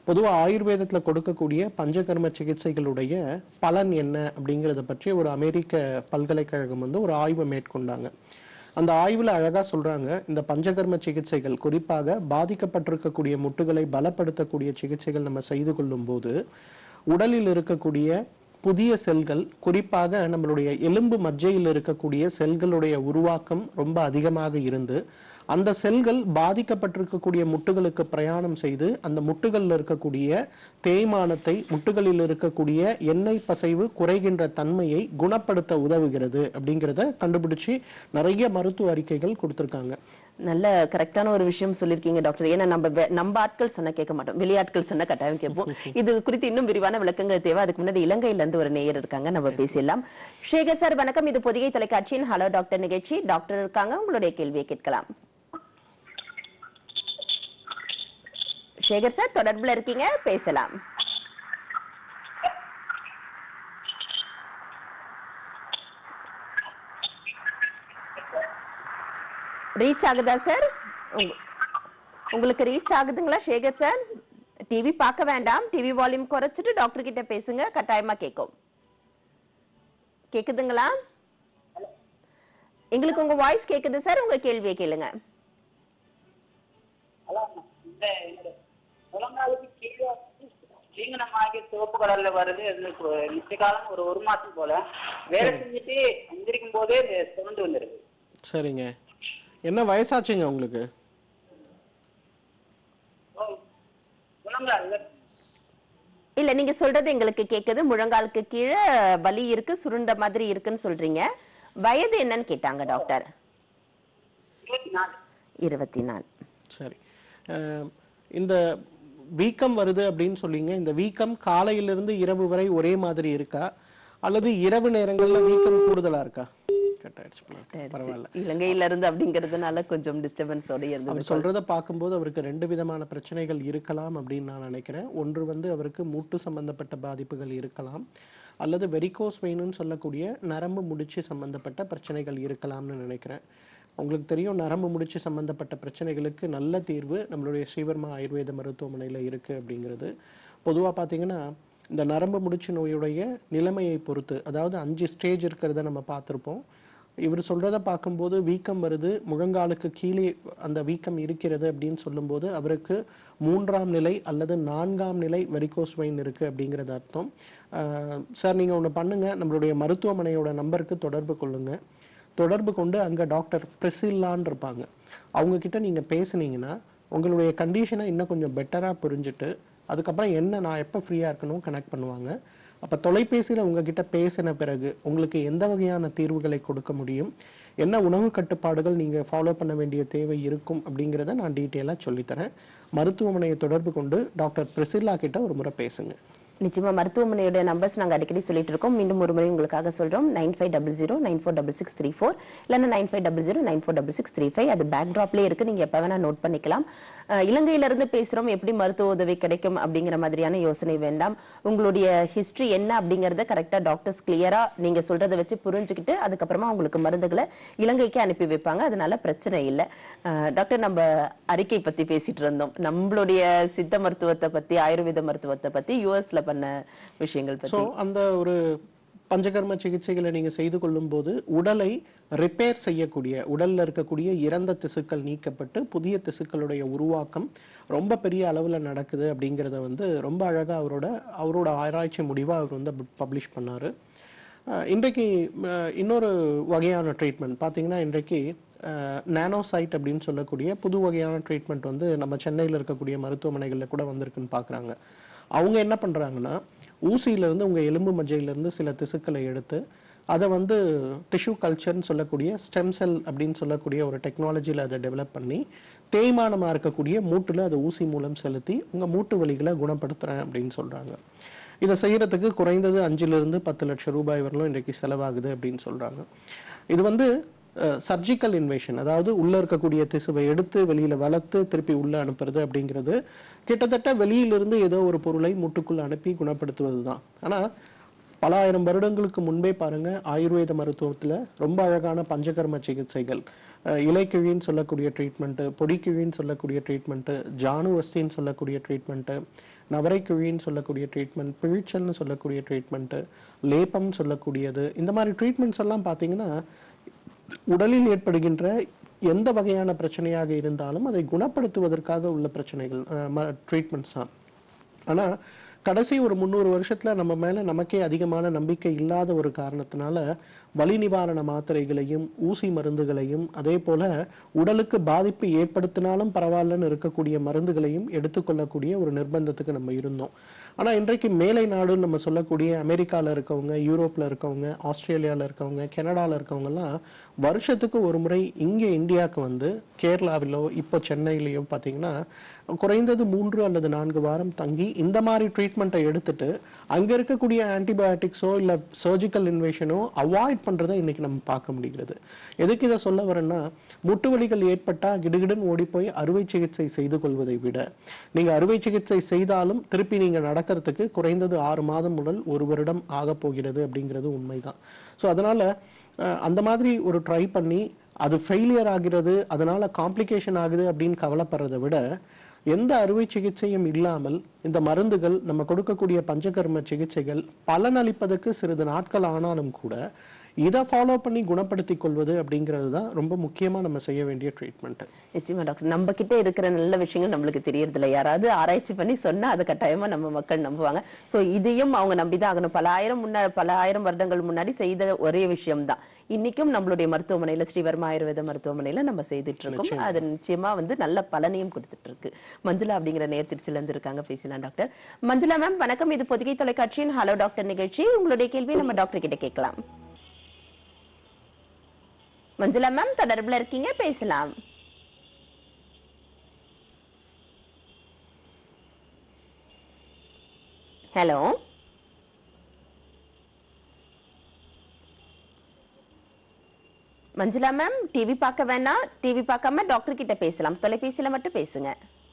பொதுவா ஆயுர்வேதத்துல கொடுக்கக்கூடிய பஞ்சகர்ம சிகிச்சைகளுடைய பலன் என்ன அப்படிங்கறத பற்றி ஒரு அமெரிக்க பல்கலைக்கழகம் வந்து ஒரு ஆய்வு மேற்கொண்டாங்க அந்த ஆய்வுல அழகா சொல்றாங்க இந்த பஞ்சகர்ம சிகிச்சைகள் குறிப்பாக பாதிக்கப்பட்டிருக்கக்கூடிய முட்டுகளை பலப்படுத்தக்கூடிய சிகிச்சைகள் நம்ம செய்து கொள்ளும் போது உடலில் இருக்கக்கூடிய புதிய செல்கள் குறிப்பாக நம்மளுடைய எலும்பு மஜ்ஜையில் இருக்கக்கூடிய செல்களுடைய உருவாக்கம் ரொம்ப அதிகமாக இருந்து அந்த செல்கள் பாதிக்கப்பட்டிருக்கக்கூடிய முட்டுகளுக்கு பிரயாணம் செய்து அந்த முட்டுகளில் இருக்கக்கூடிய தேய்மானத்தை முட்டுகளில் இருக்கக்கூடிய எண்ணெய் பசைவு குறைகின்ற தன்மையை குணப்படுத்த உதவுகிறது அப்படிங்கிறத கண்டுபிடிச்சு நிறைய மருத்துவ அறிக்கைகள் கொடுத்திருக்காங்க நல்ல கரெக்டான ஒரு விஷயம் சொல்லியிருக்கீங்க டாக்டர் ஏன்னா நம்ம வெ- நம்ம ஆட்கள் சொன்னா கேட்க மாட்டோம் வெளியாட்கள் சொன்னா கட்டாயம் கேட்போம் இது குறித்து இன்னும் விரிவான விளக்கங்கள் தேவை அதுக்கு முன்னாடி இலங்கையில இருந்து ஒரு நேயர் இருக்காங்க நம்ம பேசிடலாம் சேகர் சார் வணக்கம் இது பொதிகை தொலைக்காட்சியின் ஹலோ டாக்டர் நிகழ்ச்சி டாக்டர் இருக்காங்க உங்களுடைய கேள்வியை கேட்கலாம் சேகர் சார் தொடர்புல இருக்கீங்க பேசலாம் ரீச் ஆகுதா சார் உங்க- உங்களுக்கு ரீச் ஆகுதுங்களா சேகர் சார் டிவி பார்க்க வேண்டாம் டிவி வால்யூம் குறைச்சிட்டு டாக்டர் கிட்ட பேசுங்க கட்டாயமா கேட்கும் கேக்குதுங்களா எங்களுக்கு உங்க வாய்ஸ் கேக்குது சார் உங்க கேள்வியை கேளுங்க அதான் இந்த என்னோட முழங்காலுக்கு கீழே வீங்கனமாகி சிவப்பு கலர்ல வருது அது இப்போ நிச்சய காலம் ஒரு ஒரு மாசம் போல வேலை செஞ்சுட்டு எந்திரிக்கும் போதே இந்த சுரண்டு வந்துருது சரிங்க என்ன வயசாச்சுங்க உங்களுக்கு ஓ, முழங்கால்ல இல்ல நீங்க சொல்றது எங்களுக்கு கேக்குது முழங்காலுக்கு கீழே வலி இருக்கு சுருண்ட மாதிரி இருக்குன்னு சொல்றீங்க வயது என்னன்னு கேட்டாங்க டாக்டர் இருபத்தி நாலு இருபத்தி நாலு சரி அஹ், இந்த வீக்கம் வருது அப்படின்னு சொல்லிங்க இந்த வீக்கம் காலையிலிருந்து இரவு வரை ஒரே மாதிரி இருக்கா அல்லது இரவு நேரங்கள்ல வீக்கம் கூடுதலா இருக்கா கட் ஆயிடுச்சு போல இருக்கு. பரவாயில்ல இலங்கையில இருந்து அப்படிங்கிறதுனால கொஞ்சம் டிஸ்டர்பன்ஸோட இருந்தது அவர் சொல்றத பார்க்கும்போது அவருக்கு ரெண்டு விதமான பிரச்சனைகள் இருக்கலாம் அப்படின்னு நான் நினைக்கிறேன் ஒன்று வந்து அவருக்கு மூட்டு சம்பந்தப்பட்ட பாதிப்புகள் இருக்கலாம் அல்லது வெரிகோஸ் வெயின்னு சொல்லக்கூடிய நரம்பு முடிச்சு சம்பந்தப்பட்ட பிரச்சனைகள் இருக்கலாம்னு நினைக்கிறேன் உங்களுக்கு தெரியும் நரம்பு முடிச்சு சம்பந்தப்பட்ட பிரச்சனைகளுக்கு நல்ல தீர்வு நம்மளுடைய ஸ்ரீவர்மா ஆயுர்வேத மருத்துவமனையில இருக்கு அப்படிங்கிறது பொதுவா பார்த்தீங்கன்னா இந்த நரம்பு முடிச்சு நோயுடைய நிலைமையை பொறுத்து அதாவது அஞ்சு ஸ்டேஜ் இருக்கிறத நம்ம பார்த்திருப்போம் இவர் சொல்றத பார்க்கும்போது வீக்கம் வருது முழங்காலுக்கு கீழே அந்த வீக்கம் இருக்கிறது அப்படின்னு சொல்லும்போது அவருக்கு மூன்றாம் நிலை அல்லது நான்காம் நிலை வெரிகோஸ் வெயின் இருக்கு அப்படிங்கிறது அர்த்தம் அஹ் சார் நீங்க ஒண்ணு பண்ணுங்க நம்மளுடைய மருத்துவமனையோட நம்பருக்கு தொடர்பு கொள்ளுங்க தொடர்பு கொண்டு அங்க டாக்டர் பிரிசில்லான்னு இருப்பாங்க அவங்க கிட்ட நீங்க பேசுனீங்கன்னா உங்களுடைய கண்டிஷனை இன்னும் கொஞ்சம் பெட்டரா புரிஞ்சுட்டு அதுக்கப்புறம் என்ன நான் எப்போ ஃப்ரீயா இருக்கணும் கனெக்ட் பண்ணுவாங்க அப்ப தொலைபேசியில உங்ககிட்ட பேசின பிறகு உங்களுக்கு எந்த வகையான தீர்வுகளை கொடுக்க முடியும் என்ன உணவு கட்டுப்பாடுகள் நீங்க ஃபாலோ பண்ண வேண்டிய தேவை இருக்கும் அப்படிங்கிறத நான் டீட்டெயிலாக சொல்லித்தரேன் மருத்துவமனையை தொடர்பு கொண்டு டாக்டர் பிரிசில்லா கிட்ட ஒரு முறை பேசுங்க நிச்சயமா மருத்துவமனையோட நம்பர்ஸ் நாங்க அடிக்கடி சொல்லிட்டு இருக்கோம் மீண்டும் ஒரு முறை உங்களுக்காக சொல்றோம் nine five double zero nine four double six three four இல்லைன்னா nine five double zero nine four double six three five அது பேக் ட்ராப்லேயே இருக்கு நீங்க எப்ப வேணா நோட் பண்ணிக்கலாம் அஹ், இலங்கையில இருந்து பேசுறோம் எப்படி மருத்துவ உதவி கிடைக்கும் அப்படிங்கிற மாதிரியான யோசனை வேண்டாம் உங்களுடைய ஹிஸ்டரி என்ன அப்படிங்கறத கரெக்டா டாக்டர்ஸ் கிளியரா நீங்க சொல்றதை வச்சு புரிஞ்சுக்கிட்டு அதுக்கப்புறமா உங்களுக்கு மருந்துகளை இலங்கைக்கு அனுப்பி வைப்பாங்க அதனால பிரச்சனை இல்லை அஹ், டாக்டர் நம்ம அறிக்கை பத்தி பேசிட்டு இருந்தோம் நம்மளுடைய சித்த மருத்துவத்தை பத்தி ஆயுர்வேத மருத்துவத்தை பத்தி யூஎஸ்ல பண்ண விஷயங்கள் ஸோ பத்தி அந்த ஒரு பஞ்சகர்ம சிகிச்சைகளை நீங்க செய்து கொள்ளும் போது உடலை ரிப்பேர் செய்யக்கூடிய உடல்ல இருக்கக்கூடிய இறந்த திசுக்கள் நீக்கப்பட்டு புதிய திசுக்களுடைய உருவாக்கம் ரொம்ப பெரிய அளவுல நடக்குது அப்படிங்கிறத வந்து ரொம்ப அழகா அவரோட அவரோட ஆராய்ச்சி முடிவா அவர் வந்து பப்ளிஷ் பண்ணாரு அஹ் இன்றைக்கு அஹ் இன்னொரு வகையான ட்ரீட்மெண்ட் பார்த்தீங்கன்னா இன்றைக்கு நானோசைட் அப்படின்னு சொல்லக்கூடிய புது வகையான ட்ரீட்மெண்ட் வந்து நம்ம சென்னையில் இருக்கக்கூடிய மருத்துவமனைகளில் கூட வந்திருக்குன்னு பார்க்குறாங்க அவங்க என்ன பண்ணுறாங்கன்னா ஊசியிலேருந்து உங்கள் எலும்பு மஜ்ஜையிலேருந்து சில திசுக்களை எடுத்து அதை வந்து டிஷ்யூ கல்ச்சர்னு சொல்லக்கூடிய ஸ்டெம் செல் அப்படின்னு சொல்லக்கூடிய ஒரு டெக்னாலஜியில் அதை டெவலப் பண்ணி தேய்மானமாக இருக்கக்கூடிய மூட்டில் அதை ஊசி மூலம் செலுத்தி உங்கள் மூட்டு வலிகளை குணப்படுத்துகிறேன் அப்படின்னு சொல்கிறாங்க இதை செய்யறதுக்கு குறைந்தது அஞ்சிலிருந்து பத்து லட்சம் ரூபாய் வரலும் இன்றைக்கு செலவாகுது அப்படின்னு சொல்றாங்க இது வந்து சர்ஜிக்கல் இன்வேஷன் அதாவது உள்ள இருக்கக்கூடிய திசுவை எடுத்து வெளியில வளர்த்து திருப்பி உள்ள அனுப்புறது அப்படிங்கிறது கிட்டத்தட்ட வெளியிலிருந்து ஏதோ ஒரு பொருளை முட்டுக்குள்ள அனுப்பி குணப்படுத்துவது தான் ஆனா பல ஆயிரம் வருடங்களுக்கு முன்பே பாருங்க ஆயுர்வேத மருத்துவத்துல ரொம்ப அழகான பஞ்சகர்ம சிகிச்சைகள் அஹ், இலைக்கிழின்னு சொல்லக்கூடிய ட்ரீட்மெண்ட்டு பொடிக்கிழின்னு சொல்லக்கூடிய ட்ரீட்மெண்ட்டு ஜானுவஸ்தின்னு சொல்லக்கூடிய ட்ரீட்மெண்ட்டு நவரைக்குழின்னு சொல்லக்கூடிய ட்ரீட்மெண்ட் பிழிச்சல்னு சொல்லக்கூடிய ட்ரீட்மெண்ட்டு லேப்பம்னு சொல்லக்கூடியது இந்த மாதிரி ட்ரீட்மெண்ட்ஸ் எல்லாம் பார்த்தீங்கன்னா உடலில் ஏற்படுகின்ற எந்த வகையான பிரச்சனையாக இருந்தாலும் அதை குணப்படுத்துவதற்காக உள்ள பிரச்சனைகள் ட்ரீட்மெண்ட்ஸ் தான் ஆனா கடைசி ஒரு முந்நூறு வருஷத்துல நம்ம மேல நமக்கே அதிகமான நம்பிக்கை இல்லாத ஒரு காரணத்தினால வலி நிவாரண மாத்திரைகளையும் ஊசி மருந்துகளையும் அதே போல உடலுக்கு பாதிப்பு ஏற்படுத்தினாலும் பரவாயில்லன்னு இருக்கக்கூடிய மருந்துகளையும் எடுத்துக்கொள்ளக்கூடிய ஒரு நிர்பந்தத்துக்கு நம்ம இருந்தோம் ஆனா இன்றைக்கு மேலை நாடுன்னு நம்ம சொல்லக்கூடிய அமெரிக்கால இருக்கவங்க யூரோப்ல இருக்கவங்க ஆஸ்திரேலியால இருக்கவங்க கனடால இருக்கவங்க எல்லாம் வருஷத்துக்கு ஒரு முறை இங்க இந்தியாவுக்கு வந்து கேரளாவிலோ இப்போ சென்னையிலயோ பாத்தீங்கன்னா குறைந்தது மூன்று அல்லது நான்கு வாரம் தங்கி இந்த மாதிரி ட்ரீட்மெண்ட்டை எடுத்துட்டு அங்க இருக்கக்கூடிய ஆன்டிபயோட்டிக்ஸோ இல்ல சர்ஜிக்கல் இன்வேஷனோ அவாய்ட் பண்றதை இன்னைக்கு நம்ம பார்க்க முடிகிறது எதுக்கு இதை சொல்ல வரேன்னா முட்டு வலிகள் ஏற்பட்டா கிடுகிடுன்னு ஓடி போய் அறுவை சிகிச்சை செய்து கொள்வதை விட நீங்க அறுவை சிகிச்சை செய்தாலும் திருப்பி நீங்க நடக்கிறதுக்கு குறைந்தது ஆறு மாதம் முதல் ஒரு வருடம் ஆக போகிறது அப்படிங்கிறது உண்மைதான் ஸோ அதனால அஹ், அந்த மாதிரி ஒரு ட்ரை பண்ணி அது ஃபெயிலியர் ஆகிறது அதனால காம்ப்ளிகேஷன் ஆகுது அப்படின்னு கவலைப்படுறதை விட எந்த அறுவை சிகிச்சையும் இல்லாமல் இந்த மருந்துகள் நம்ம கொடுக்கக்கூடிய பஞ்சகர்ம சிகிச்சைகள் பலனளிப்பதற்கு சிறிது நாட்கள் ஆனாலும் கூட இதை ஃபாலோ பண்ணி குணப்படுத்திக் கொள்வது அப்படிங்கிறது தான் ரொம்ப முக்கியமா நம்ம செய்ய வேண்டிய ட்ரீட்மெண்ட் நிச்சயமா டாக்டர் நம்ம கிட்ட இருக்கிற நல்ல விஷயங்கள் நம்மளுக்கு தெரியறது இல்ல யாராவது ஆராய்ச்சி பண்ணி சொன்னா அது கட்டாயமா நம்ம மக்கள் நம்புவாங்க சோ இதையும் அவங்க நம்பிதான் ஆகணும் பல ஆயிரம் முன்ன பல ஆயிரம் வருடங்கள் முன்னாடி செய்த ஒரே விஷயம்தான் இன்னைக்கும் நம்மளுடைய மருத்துவமனையில ஸ்ரீவர்மா ஆயுர்வேத மருத்துவமனையில நம்ம செய்துட்டு இருக்கோம் அது நிச்சயமா வந்து நல்ல பலனையும் கொடுத்துட்டு இருக்கு மஞ்சுளா அப்படிங்கிற நேர் திருச்சில இருந்து இருக்காங்க பேசலாம் டாக்டர் மஞ்சுளா மேம் வணக்கம் இது பொதிகை தொலைக்காட்சியின் ஹலோ டாக்டர் நிகழ்ச்சி உங்களுடைய கேள்வியை நம்ம டாக்டர் கிட்ட கேட்கலாம் மஞ்சுளா மேம் தொடர்புல இருக்கீங்க பேசலாம் ஹலோ மஞ்சுளா மேம் டிவி பார்க்க வேணாம் டிவி பார்க்காம டாக்டர் கிட்ட பேசலாம் தொலைபேசியில மட்டும் பேசுங்க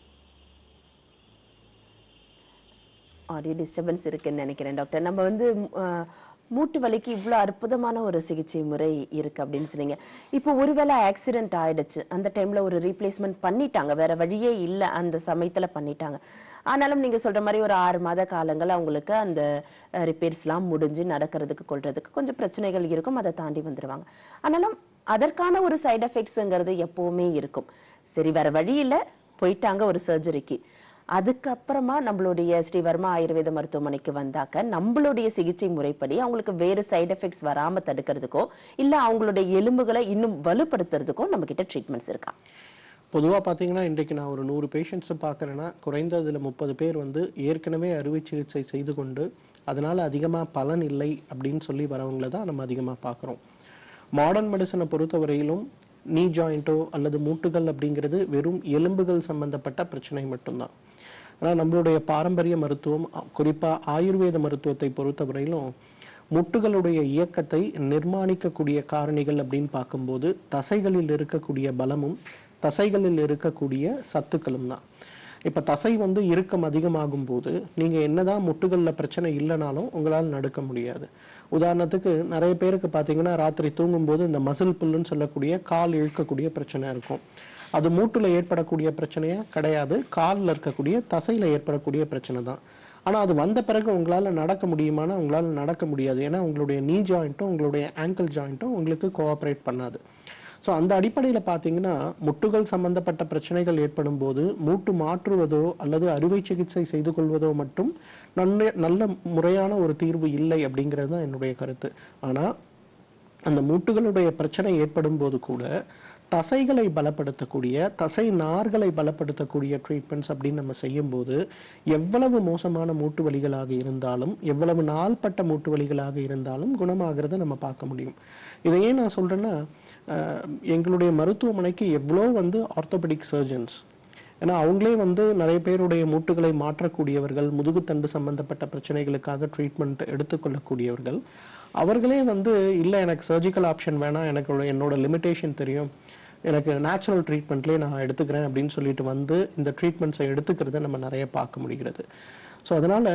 ஆடியோ டிஸ்டர்பன்ஸ் இருக்குன்னு நினைக்கிறேன் டாக்டர் நம்ம வந்து அஹ், மூட்டு வலிக்கு இவ்வளோ அற்புதமான ஒரு சிகிச்சை முறை இருக்கு அப்படின்னு சொன்னீங்க இப்போ ஒருவேளை ஆக்சிடென்ட் ஆயிடுச்சு அந்த டைம்ல ஒரு ரீப்ளேஸ்மெண்ட் பண்ணிட்டாங்க வேற வழியே இல்லை அந்த சமயத்துல பண்ணிட்டாங்க ஆனாலும் நீங்க சொல்ற மாதிரி ஒரு ஆறு மாத காலங்கள் அவங்களுக்கு அந்த ரிப்பேர்ஸ்லாம் முடிஞ்சு நடக்கிறதுக்கு கொள்றதுக்கு கொஞ்சம் பிரச்சனைகள் இருக்கும் அதை தாண்டி வந்துருவாங்க ஆனாலும் அதற்கான ஒரு சைடு எஃபெக்ட்ஸுங்கிறது எப்பவுமே இருக்கும் சரி வேற வழி இல்லை போயிட்டாங்க ஒரு சர்ஜரிக்கு அதுக்கப்புறமா நம்மளுடைய ஸ்ரீவர்மா ஆயுர்வேத மருத்துவமனைக்கு வந்தாக்க நம்மளுடைய சிகிச்சை முறைப்படி அவங்களுக்கு வேறு சைடு எஃபெக்ட்ஸ் வராம தடுக்கிறதுக்கோ இல்ல அவங்களுடைய எலும்புகளை இன்னும் வலுப்படுத்துறதுக்கோ நம்ம கிட்ட ட்ரீட்மெண்ட்ஸ் இருக்கா பொதுவா பாத்தீங்கன்னா இன்றைக்கு நான் ஒரு நூறு பேஷண்ட்ஸ் பார்க்குறேன்னா குறைந்ததுல முப்பது பேர் வந்து ஏற்கனவே அறுவை சிகிச்சை செய்து கொண்டு அதனால அதிகமா பலன் இல்லை அப்படின்னு சொல்லி வரவங்கள தான் நம்ம அதிகமா பார்க்குறோம் மாடர்ன் மெடிசனை பொறுத்தவரையிலும் நீ ஜாயிண்ட்டோ அல்லது மூட்டுகள் அப்படிங்கிறது வெறும் எலும்புகள் சம்பந்தப்பட்ட பிரச்சனை மட்டும்தான் ஆனால் நம்மளுடைய பாரம்பரிய மருத்துவம் அ- குறிப்பா ஆயுர்வேத மருத்துவத்தை பொறுத்தவரையிலும் முட்டுகளுடைய இயக்கத்தை நிர்மாணிக்கக்கூடிய காரணிகள் அப்படின்னு பார்க்கும்போது தசைகளில் இருக்கக்கூடிய பலமும் தசைகளில் இருக்கக்கூடிய சத்துக்களும் தான் இப்ப தசை வந்து இறுக்கம் அதிகமாகும் போது நீங்க என்னதான் முட்டுகள்ல பிரச்சனை இல்லைனாலும் உங்களால் நடக்க முடியாது உதாரணத்துக்கு நிறைய பேருக்கு பாத்தீங்கன்னா ராத்திரி தூங்கும்போது இந்த மசில் புல்லுன்னு சொல்லக்கூடிய கால் இழுக்கக்கூடிய பிரச்சனை இருக்கும் அது மூட்டுல ஏற்படக்கூடிய பிரச்சனையா கிடையாது கால்ல இருக்கக்கூடிய தசையில ஏற்படக்கூடிய பிரச்சனை தான் ஆனா அது வந்த பிறகு உங்களால நடக்க முடியுமானா உங்களால நடக்க முடியாது ஏன்னா உங்களுடைய நீ ஜாயிண்ட்டும் உங்களுடைய ஆங்கிள் ஜாயிண்ட்டும் உங்களுக்கு கோஆப்ரேட் பண்ணாது ஸோ அந்த அடிப்படையில் பார்த்தீங்கன்னா முட்டுகள் சம்பந்தப்பட்ட பிரச்சனைகள் ஏற்படும் போது மூட்டு மாற்றுவதோ அல்லது அறுவை சிகிச்சை செய்து கொள்வதோ மட்டும் நல்ல நல்ல முறையான ஒரு தீர்வு இல்லை அப்படிங்கிறது தான் என்னுடைய கருத்து ஆனால் அந்த மூட்டுகளுடைய பிரச்சனை ஏற்படும் போது கூட தசைகளை பலப்படுத்தக்கூடிய தசை நார்களை பலப்படுத்தக்கூடிய ட்ரீட்மெண்ட்ஸ் அப்படின்னு நம்ம செய்யும்போது எவ்வளவு மோசமான மூட்டு வலிகளாக இருந்தாலும் எவ்வளவு நாள்பட்ட மூட்டு வலிகளாக இருந்தாலும் குணமாகிறத நம்ம பார்க்க முடியும் இதை ஏன் நான் சொல்றேன்னா அஹ், எங்களுடைய மருத்துவமனைக்கு எவ்வளோ வந்து ஆர்த்தோபெடிக் சர்ஜன்ஸ் ஏன்னா அவங்களே வந்து நிறைய பேருடைய மூட்டுகளை மாற்றக்கூடியவர்கள் முதுகுத்தண்டு சம்பந்தப்பட்ட பிரச்சனைகளுக்காக ட்ரீட்மெண்ட் எடுத்துக்கொள்ளக்கூடியவர்கள் அவர்களே வந்து இல்லை எனக்கு சர்ஜிக்கல் ஆப்ஷன் வேணாம் எனக்கு ஒரு- என்னோட லிமிட்டேஷன் தெரியும் எனக்கு நேச்சுரல் ட்ரீட்மெண்ட்லேயே நான் எடுத்துக்கிறேன் அப்படின்னு சொல்லிட்டு வந்து இந்த ட்ரீட்மெண்ட்ஸை எடுத்துக்கிறத நம்ம நிறைய பார்க்க முடிகிறது ஸோ அதனால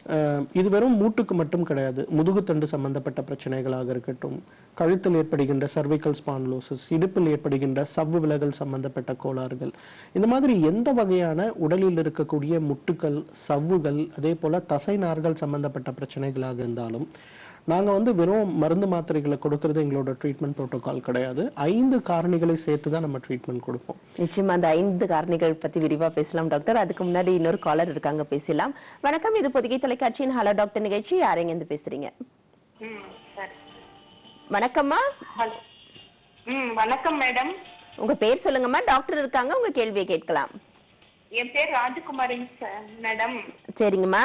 அஹ், இது வெறும் மூட்டுக்கு மட்டும் கிடையாது முதுகுத்தண்டு சம்பந்தப்பட்ட பிரச்சனைகளாக இருக்கட்டும் கழுத்தில் ஏற்படுகின்ற cervical ஸ்பான்லோசிஸ் இடுப்பில் ஏற்படுகின்ற சவ்வு விலகல் சம்பந்தப்பட்ட கோளாறுகள் இந்த மாதிரி எந்த வகையான உடலில் இருக்கக்கூடிய முட்டுக்கள் சவ்வுகள் அதே போல தசை நார்கள் சம்பந்தப்பட்ட பிரச்சனைகளாக இருந்தாலும் நாங்க வந்து வெறும் மருந்து மாத்திரைகளை கொடுக்கறது எங்களோட ட்ரீட்மெண்ட் புரோட்டோகால் கிடையாது ஐந்து காரணிகளை சேர்த்து தான் நம்ம ட்ரீட்மெண்ட் கொடுப்போம் நிச்சயமா அந்த ஐந்து காரணிகள் பத்தி விரிவா பேசலாம் டாக்டர் அதுக்கு முன்னாடி இன்னொரு காலர் இருக்காங்க பேசலாம் வணக்கம் இது பொதிகை தொலைக்காட்சியின் ஹலோ டாக்டர் நிகழ்ச்சி யாரெங்க இருந்து பேசுறீங்க ம் சரி வணக்கம்மா ஹலோ ம் வணக்கம் மேடம் உங்க பேர் சொல்லுங்கம்மா டாக்டர் இருக்காங்க உங்க கேள்வியை கேட்கலாம் என் பேர் ராஜகுமாரிங்க சார் மேடம் சரிங்கம்மா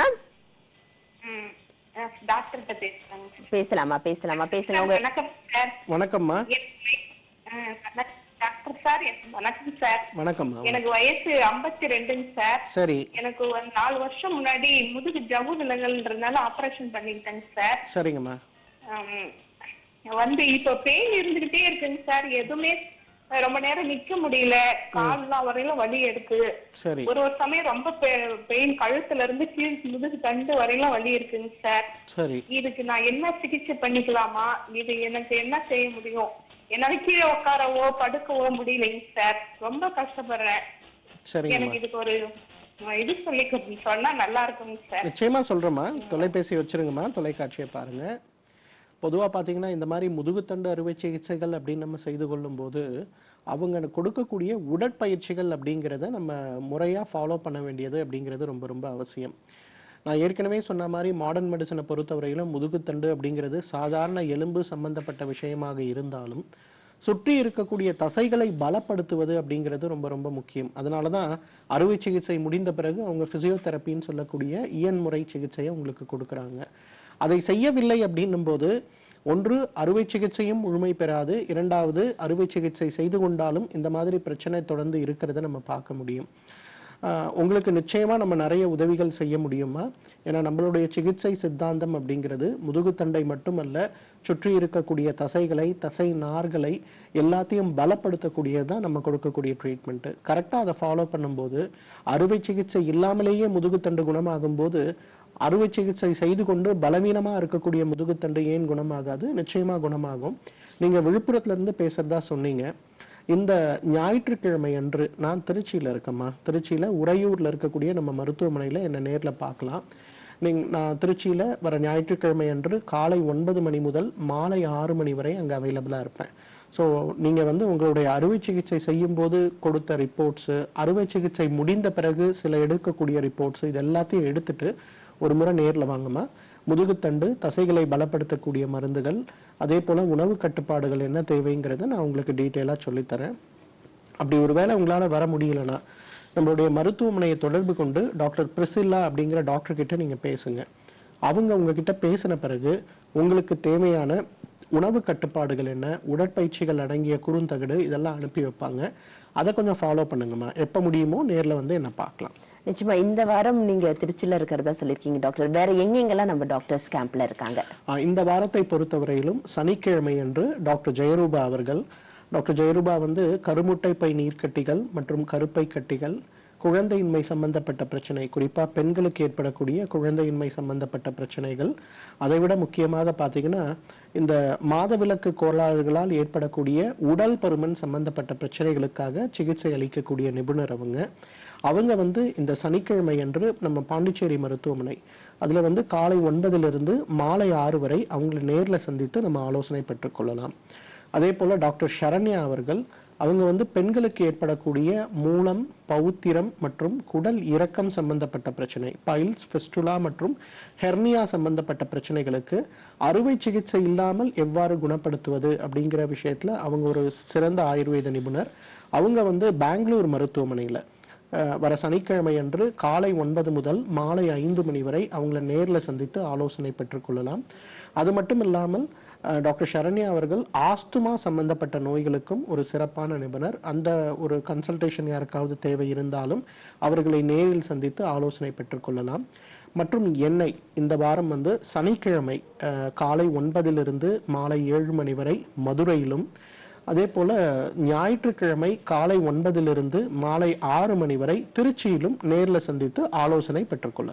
ம் அஹ், டாக்டர்கிட்ட பேசுறேங்க பேசலாமா பேசலாமா பேசுங்க உங்க வணக்கம் சார் வணக்கம்மா என் வய- அஹ், வணக்கம் டாக்டர் சார் என் வணக்கம் சார் வணக்கம்மா எனக்கு வயசு 52 ரெண்டுங்க சார் சரி எனக்கு ஒரு நாலு வருஷம் முன்னாடி முதுகு ஜவ்வு விலகல்ன்றதுனால ஆபரேஷன் பண்ணிக்கிட்டேங்க சார் சரிங்கம்மா ஆம். வந்து இப்ப பெயின் இருந்துகிட்டே இருக்குங்க சார் எதுவுமே ரொம்ப நேரம் நிக்க முடியல கால்லாம் வரையில வலி எடுக்கு சரி ஒரு ஒரு சமயம் ரொம்ப பெயின் கழுத்துல இருந்து கீழ் முதுகு தண்டு வரையில வலி இருக்குங்க சார் சரி இதுக்கு நான் என்ன சிகிச்சை பண்ணிக்கலாமா இது எனக்கு என்ன செய்ய முடியும் என்னால கீழே உட்காரவோ படுக்கவோ முடியலைங்க சார் ரொம்ப கஷ்டப்படுறேன் சரிங்கம்மா எனக்கு இதுக்கு ஒரு அஹ், இது சொல்லி கொடு- சொன்னா நல்லா இருக்குங்க சார் நிச்சயமா சொல்றேம்மா தொலைபேசி வச்சிருங்கம்மா தொலைக்காட்சியை பாருங்க பொதுவா பாத்தீங்கன்னா இந்த மாதிரி முதுகுத்தண்டு அறுவை சிகிச்சைகள் அப்படின்னு நம்ம செய்து கொள்ளும் போது அவங்க கொடுக்கக்கூடிய உடற்பயிற்சிகள் அப்படிங்கிறத நம்ம முறையா ஃபாலோ பண்ண வேண்டியது அப்படிங்கிறது ரொம்ப ரொம்ப அவசியம் நான் ஏற்கனவே சொன்ன மாதிரி மாடர்ன் மெடிசனை பொறுத்தவரையிலும் முதுகுத்தண்டு அப்படிங்கிறது சாதாரண எலும்பு சம்பந்தப்பட்ட விஷயமாக இருந்தாலும் சுற்றி இருக்கக்கூடிய தசைகளை பலப்படுத்துவது அப்படிங்கிறது ரொம்ப ரொம்ப முக்கியம் அதனால தான் அறுவை சிகிச்சை முடிந்த பிறகு அவங்க பிசியோதெரப்பின்னு சொல்லக்கூடிய இயன்முறை சிகிச்சையை உங்களுக்கு கொடுக்குறாங்க அதை செய்யவில்லை அப்படின்னும் போது ஒன்று அறுவை சிகிச்சையும் முழுமை பெறாது இரண்டாவது அறுவை சிகிச்சை செய்து கொண்டாலும் இந்த மாதிரி பிரச்சனை தொடர்ந்து இருக்கிறத நம்ம பார்க்க முடியும் ஆஹ் உங்களுக்கு நிச்சயமா நம்ம நிறைய உதவிகள் செய்ய முடியுமா ஏன்னா நம்மளுடைய சிகிச்சை சித்தாந்தம் அப்படிங்கிறது முதுகுத்தண்டை மட்டுமல்ல சுற்றி இருக்கக்கூடிய தசைகளை தசை நார்களை எல்லாத்தையும் பலப்படுத்தக்கூடியது தான் நம்ம கொடுக்கக்கூடிய ட்ரீட்மெண்ட் கரெக்டாக அதை ஃபாலோ பண்ணும்போது அறுவை சிகிச்சை இல்லாமலேயே முதுகுத்தண்டு குணமாகும் போது அறுவை சிகிச்சை செய்து கொண்டு பலவீனமா இருக்கக்கூடிய முதுகுத்தண்டு ஏன் குணமாகாது நிச்சயமா குணமாகும் நீங்க விழுப்புரத்துல இருந்து பேசுறதா சொன்னீங்க இந்த ஞாயிற்றுக்கிழமை அன்று நான் திருச்சியில இருக்கேம்மா திருச்சியில உறையூர்ல இருக்கக்கூடிய நம்ம மருத்துவமனையில என்ன நேர்ல பார்க்கலாம் நீங்க நான் திருச்சியில வர ஞாயிற்றுக்கிழமை அன்று காலை ஒன்பது மணி முதல் மாலை ஆறு மணி வரை அங்க அவைலபிளா இருப்பேன் ஸோ நீங்க வந்து உங்களுடைய அறுவை சிகிச்சை செய்யும் போது கொடுத்த ரிப்போர்ட்ஸ் அறுவை சிகிச்சை முடிந்த பிறகு சில எடுக்கக்கூடிய ரிப்போர்ட்ஸ் இது எல்லாத்தையும் எடுத்துட்டு ஒரு முறை நேர்ல வாங்கம்மா முதுகுத்தண்டு தசைகளை பலப்படுத்தக்கூடிய மருந்துகள் அதே போல உணவு கட்டுப்பாடுகள் என்ன தேவைங்கிறத நான் உங்களுக்கு டீட்டெயிலாக சொல்லித்தரேன் அப்படி ஒருவேளை உங்களால வர முடியலன்னா நம்மளுடைய மருத்துவமனையை தொடர்பு கொண்டு டாக்டர் பிரிசில்லா அப்படிங்கிற டாக்டர் கிட்ட நீங்க பேசுங்க அவங்க உங்ககிட்ட பேசின பிறகு உங்களுக்கு தேவையான உணவு கட்டுப்பாடுகள் என்ன உடற்பயிற்சிகள் அடங்கிய குறுந்தகடு இதெல்லாம் அனுப்பி வைப்பாங்க அதை கொஞ்சம் ஃபாலோ பண்ணுங்கம்மா எப்போ முடியுமோ நேர்ல வந்து என்ன பார்க்கலாம் நிச்சயமா இந்த வாரம் நீங்க திருச்சியில இருக்கிறதா சொல்லிருக்கீங்க டாக்டர் வேற எங்கெங்கெல்லாம் நம்ம டாக்டர்ஸ் கேம்ப்ல இருக்காங்க ஆஹ் இந்த வாரத்தை பொறுத்தவரையிலும் சனிக்கிழமை அன்று டாக்டர் ஜெயரூபா அவர்கள் டாக்டர் ஜெயரூபா வந்து கருமுட்டை பை நீர்க்கட்டிகள் மற்றும் கருப்பை கட்டிகள் குழந்தையின்மை சம்பந்தப்பட்ட பிரச்சனை குறிப்பா பெண்களுக்கு ஏற்படக்கூடிய குழந்தையின்மை சம்பந்தப்பட்ட பிரச்சனைகள் அதை விட முக்கியமாக பார்த்தீங்கன்னா இந்த மாதவிலக்கு கோளாறுகளால் ஏற்படக்கூடிய உடல் பருமன் சம்பந்தப்பட்ட பிரச்சனைகளுக்காக சிகிச்சை அளிக்கக்கூடிய நிபுணர் அவங்க அவங்க வந்து இந்த சனிக்கிழமை அன்று நம்ம பாண்டிச்சேரி மருத்துவமனை அதுல வந்து காலை ஒன்பதிலிருந்து மாலை ஆறு வரை அவங்களை நேர்ல சந்தித்து நம்ம ஆலோசனை பெற்றுக்கொள்ளலாம் அதே போல டாக்டர் சரண்யா அவர்கள் அவங்க வந்து பெண்களுக்கு ஏற்படக்கூடிய மூலம் பௌத்திரம் மற்றும் குடல் இறக்கம் சம்பந்தப்பட்ட பிரச்சனை பைல்ஸ் ஃபிஸ்டுலா மற்றும் ஹெர்னியா சம்பந்தப்பட்ட பிரச்சனைகளுக்கு அறுவை சிகிச்சை இல்லாமல் எவ்வாறு குணப்படுத்துவது அப்படிங்கிற விஷயத்துல அவங்க ஒரு சிறந்த ஆயுர்வேத நிபுணர் அவங்க வந்து பெங்களூர் மருத்துவமனையில அஹ், வர சனிக்கிழமை அன்று காலை ஒன்பது முதல் மாலை ஐந்து மணி வரை அவங்கள நேர்ல சந்தித்து ஆலோசனை பெற்றுக்கொள்ளலாம் அது மட்டும் இல்லாமல் அஹ், டாக்டர் சரண்யா அவர்கள் ஆஸ்துமா சம்பந்தப்பட்ட நோய்களுக்கும் ஒரு சிறப்பான நிபுணர் அந்த ஒரு கன்சல்டேஷன் யாருக்காவது தேவை இருந்தாலும் அவர்களை நேரில் சந்தித்து ஆலோசனை பெற்றுக்கொள்ளலாம் மற்றும் எண்ணெய் இந்த வாரம் வந்து சனிக்கிழமை அஹ், காலை ஒன்பதிலிருந்து மாலை ஏழு மணி வரை மதுரையிலும் அதே போல ஞாயிற்றுக்கிழமை காலை ஒன்பதிலிருந்து மாலை ஆறு மணி வரை திருச்சியிலும் நேர்ல சந்தித்து ஆலோசனை பெற்றுக்கொள்ளலாம்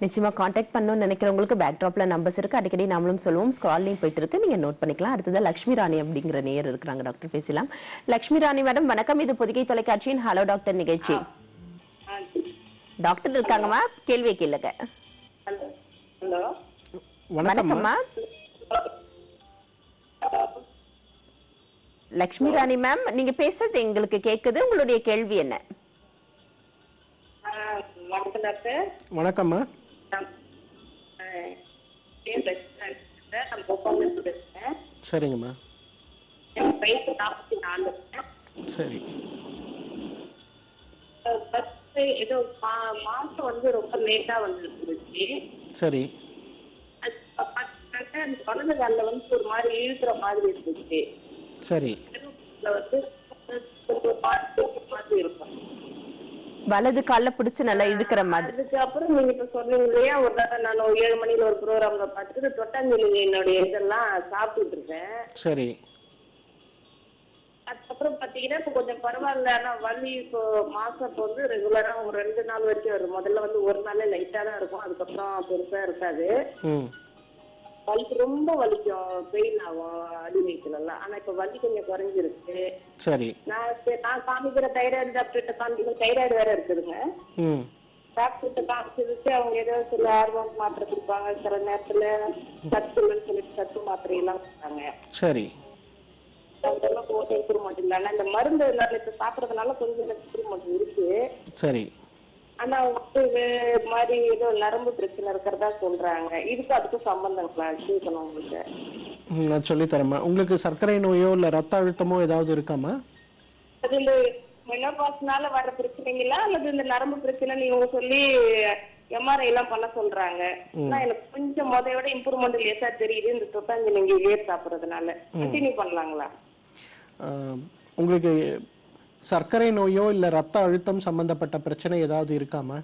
நிச்சயமா காண்டாக்ட் பண்ணணும்னு நினைக்கிறவங்களுக்கு பேக்ட்ராப்ல நம்பர்ஸ் இருக்கு அடிக்கடி நாமளும் சொல்லுவோம் ஸ்க்ராலிங் போயிட்டு இருக்கு நீங்க நோட் பண்ணிக்கலாம் அடுத்தது லக்ஷ்மி ராணி அப்படிங்கிற நேயர் இருக்கிறாங்க டாக்டர் பேசலாம் லக்ஷ்மி ராணி மேடம் வணக்கம் இது பொதிகை தொலைக்காட்சியின் ஹலோ டாக்டர் நிகழ்ச்சி டாக்டர் இருக்காங்கம்மா கேள்வியை கேளுங்க ஹலோ ஹலோ வணக்கம்மா வணக்கம்மா லக்ஷ்மி ராணி மேம் நீங்க பேசுறது எங்களுக்கு கேக்குது உங்களுடைய கேள்வி என்ன வணக்கம் டாக்டர் வணக்கம்மா பேர் பேசுறேன் நான் போப்பாங்க பேசுறேன் சரிங்கம்மா என் வயசு நாற்பத்தி நாலு சரி ஃபர்ஸ்ட் ஏதோ மா- மாசம் வந்து ரொம்ப லேட்டா வந்து இருந்துச்சு சரி அது பார்த்தாக்க அந்த வலது காலில் வந்து ஒரு மாதிரி இழுக்கிற மாதிரி இருந்துச்சு சரி இதுல வந்து கொஞ்சம் பார்த்து மாதிரி இருக்கும் வலது கால்ல பிடிச்சு நல்லா இழுக்கிற மாதிரி அதுக்கப்புறம் நீங்க இப்ப சொன்னீங்க இல்லையா ஒரு தடவை நான் ஒரு ஏழு மணில ஒரு ப்ரோக்ராம்ல பார்த்துட்டு தொட்டாஞ்சலி என்னுடைய இதெல்லாம் சாப்பிட்டுட்டு இருக்கேன் சரி அதுக்கப்புறம் பாத்தீங்கன்னா இப்ப கொஞ்சம் பரவாயில்ல ஆனா வலி இப்போ மாசம் இப்போ வந்து ரெகுலரா ஒரு ரெண்டு நாள் வரைக்கும் வரும் முதல்ல வந்து ஒரு நாளே லைட்டா தான் இருக்கும் அதுக்கப்புறம் பெருசா இருக்காது ம் வலி ரொம்ப வலிக்கும் பெயின் ஆகும் அடி வயிற்றுல எல்லாம் ஆனா இப்ப வலி கொஞ்சம் குறைஞ்சிருக்கு சரி நான் சரி, நான் காமிக்கிற தைராய்டு டாக்டர்கிட்ட காமிக்கிற தைராய்டு வேற இருக்குதுங்க ம் டாக்டர்கிட்ட காமிச்சதுக்கு அவங்க ஏதோ சில ஹார்மோன் மாத்திரை கொடுப்பாங்க சில நேரத்துல சத்துலன்னு சொல்லிட்டு சத்து மாத்திரை எல்லாம் கொடுத்தாங்க சரி அதெல்லாம் போட்டு இம்ப்ரூவ்மெண்ட் இல்லை ஆனா இந்த மருந்து நான் இப்ப சாப்பிடறதுனால கொஞ்சம் இம்ப்ரூவ்மெண்ட் இருக்கு சரி ஆனா வந்து இது மாதிரி ஏதோ நரம்பு பிரச்சனை இருக்கிறதா சொல்றாங்க இதுக்கு அதுக்கும் சம்பந்தங்களா கேட்கணும் உங்களுக்கு ம், நான் சொல்லித்தரேம்மா உங்களுக்கு சர்க்கரை நோயோ இல்லை ரத்த அழுத்தமோ ஏதாவது இருக்காம்மா அது இந்த மெனோபாஸ்னால வர பிரச்சனைங்களா அல்லது இந்த நரம்பு பிரச்சனை நீங்க சொல்லி எம்ஆர்ஐ எல்லாம் பண்ண சொல்றாங்க ஆனா எனக்கு கொஞ்சம் முத விட இம்ப்ரூவ்மெண்ட் லேசா தெரியுது இந்த தொட்டாஞ்சு நீங்க வேர் சாப்பிடுறதுனால கண்டினியூ பண்ணலாங்களா ஆஹ், உங்களுக்கு சர்க்கரை நோயோ இல்லை ரத்த அழுத்தம் சம்பந்தப்பட்ட பிரச்சனை ஏதாவது இருக்காம்மா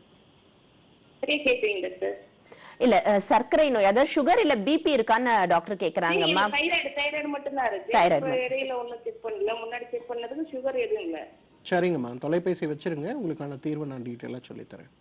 சரியா கேட்பீங்க டாக்டர் இல்ல அஹ், சர்க்கரை நோய் அதாவது சுகர் இல்ல பிபி இருக்கான்னு டாக்டர் கேக்குறாங்கம்மா தைராய்டு தைராய்டு மட்டும் தான் இருக்கு Thyroid இப்ப இடையில ஒண்ணும் செக் பண்ணல முன்னாடி செக் பண்ணதுக்கு சுகர் எதுவும் இல்ல சரிங்கம்மா தொலைபேசி வச்சிருங்க உங்களுக்கான தீர்வை நான் டீட்டெயிலாக சொல்லித்தரேன்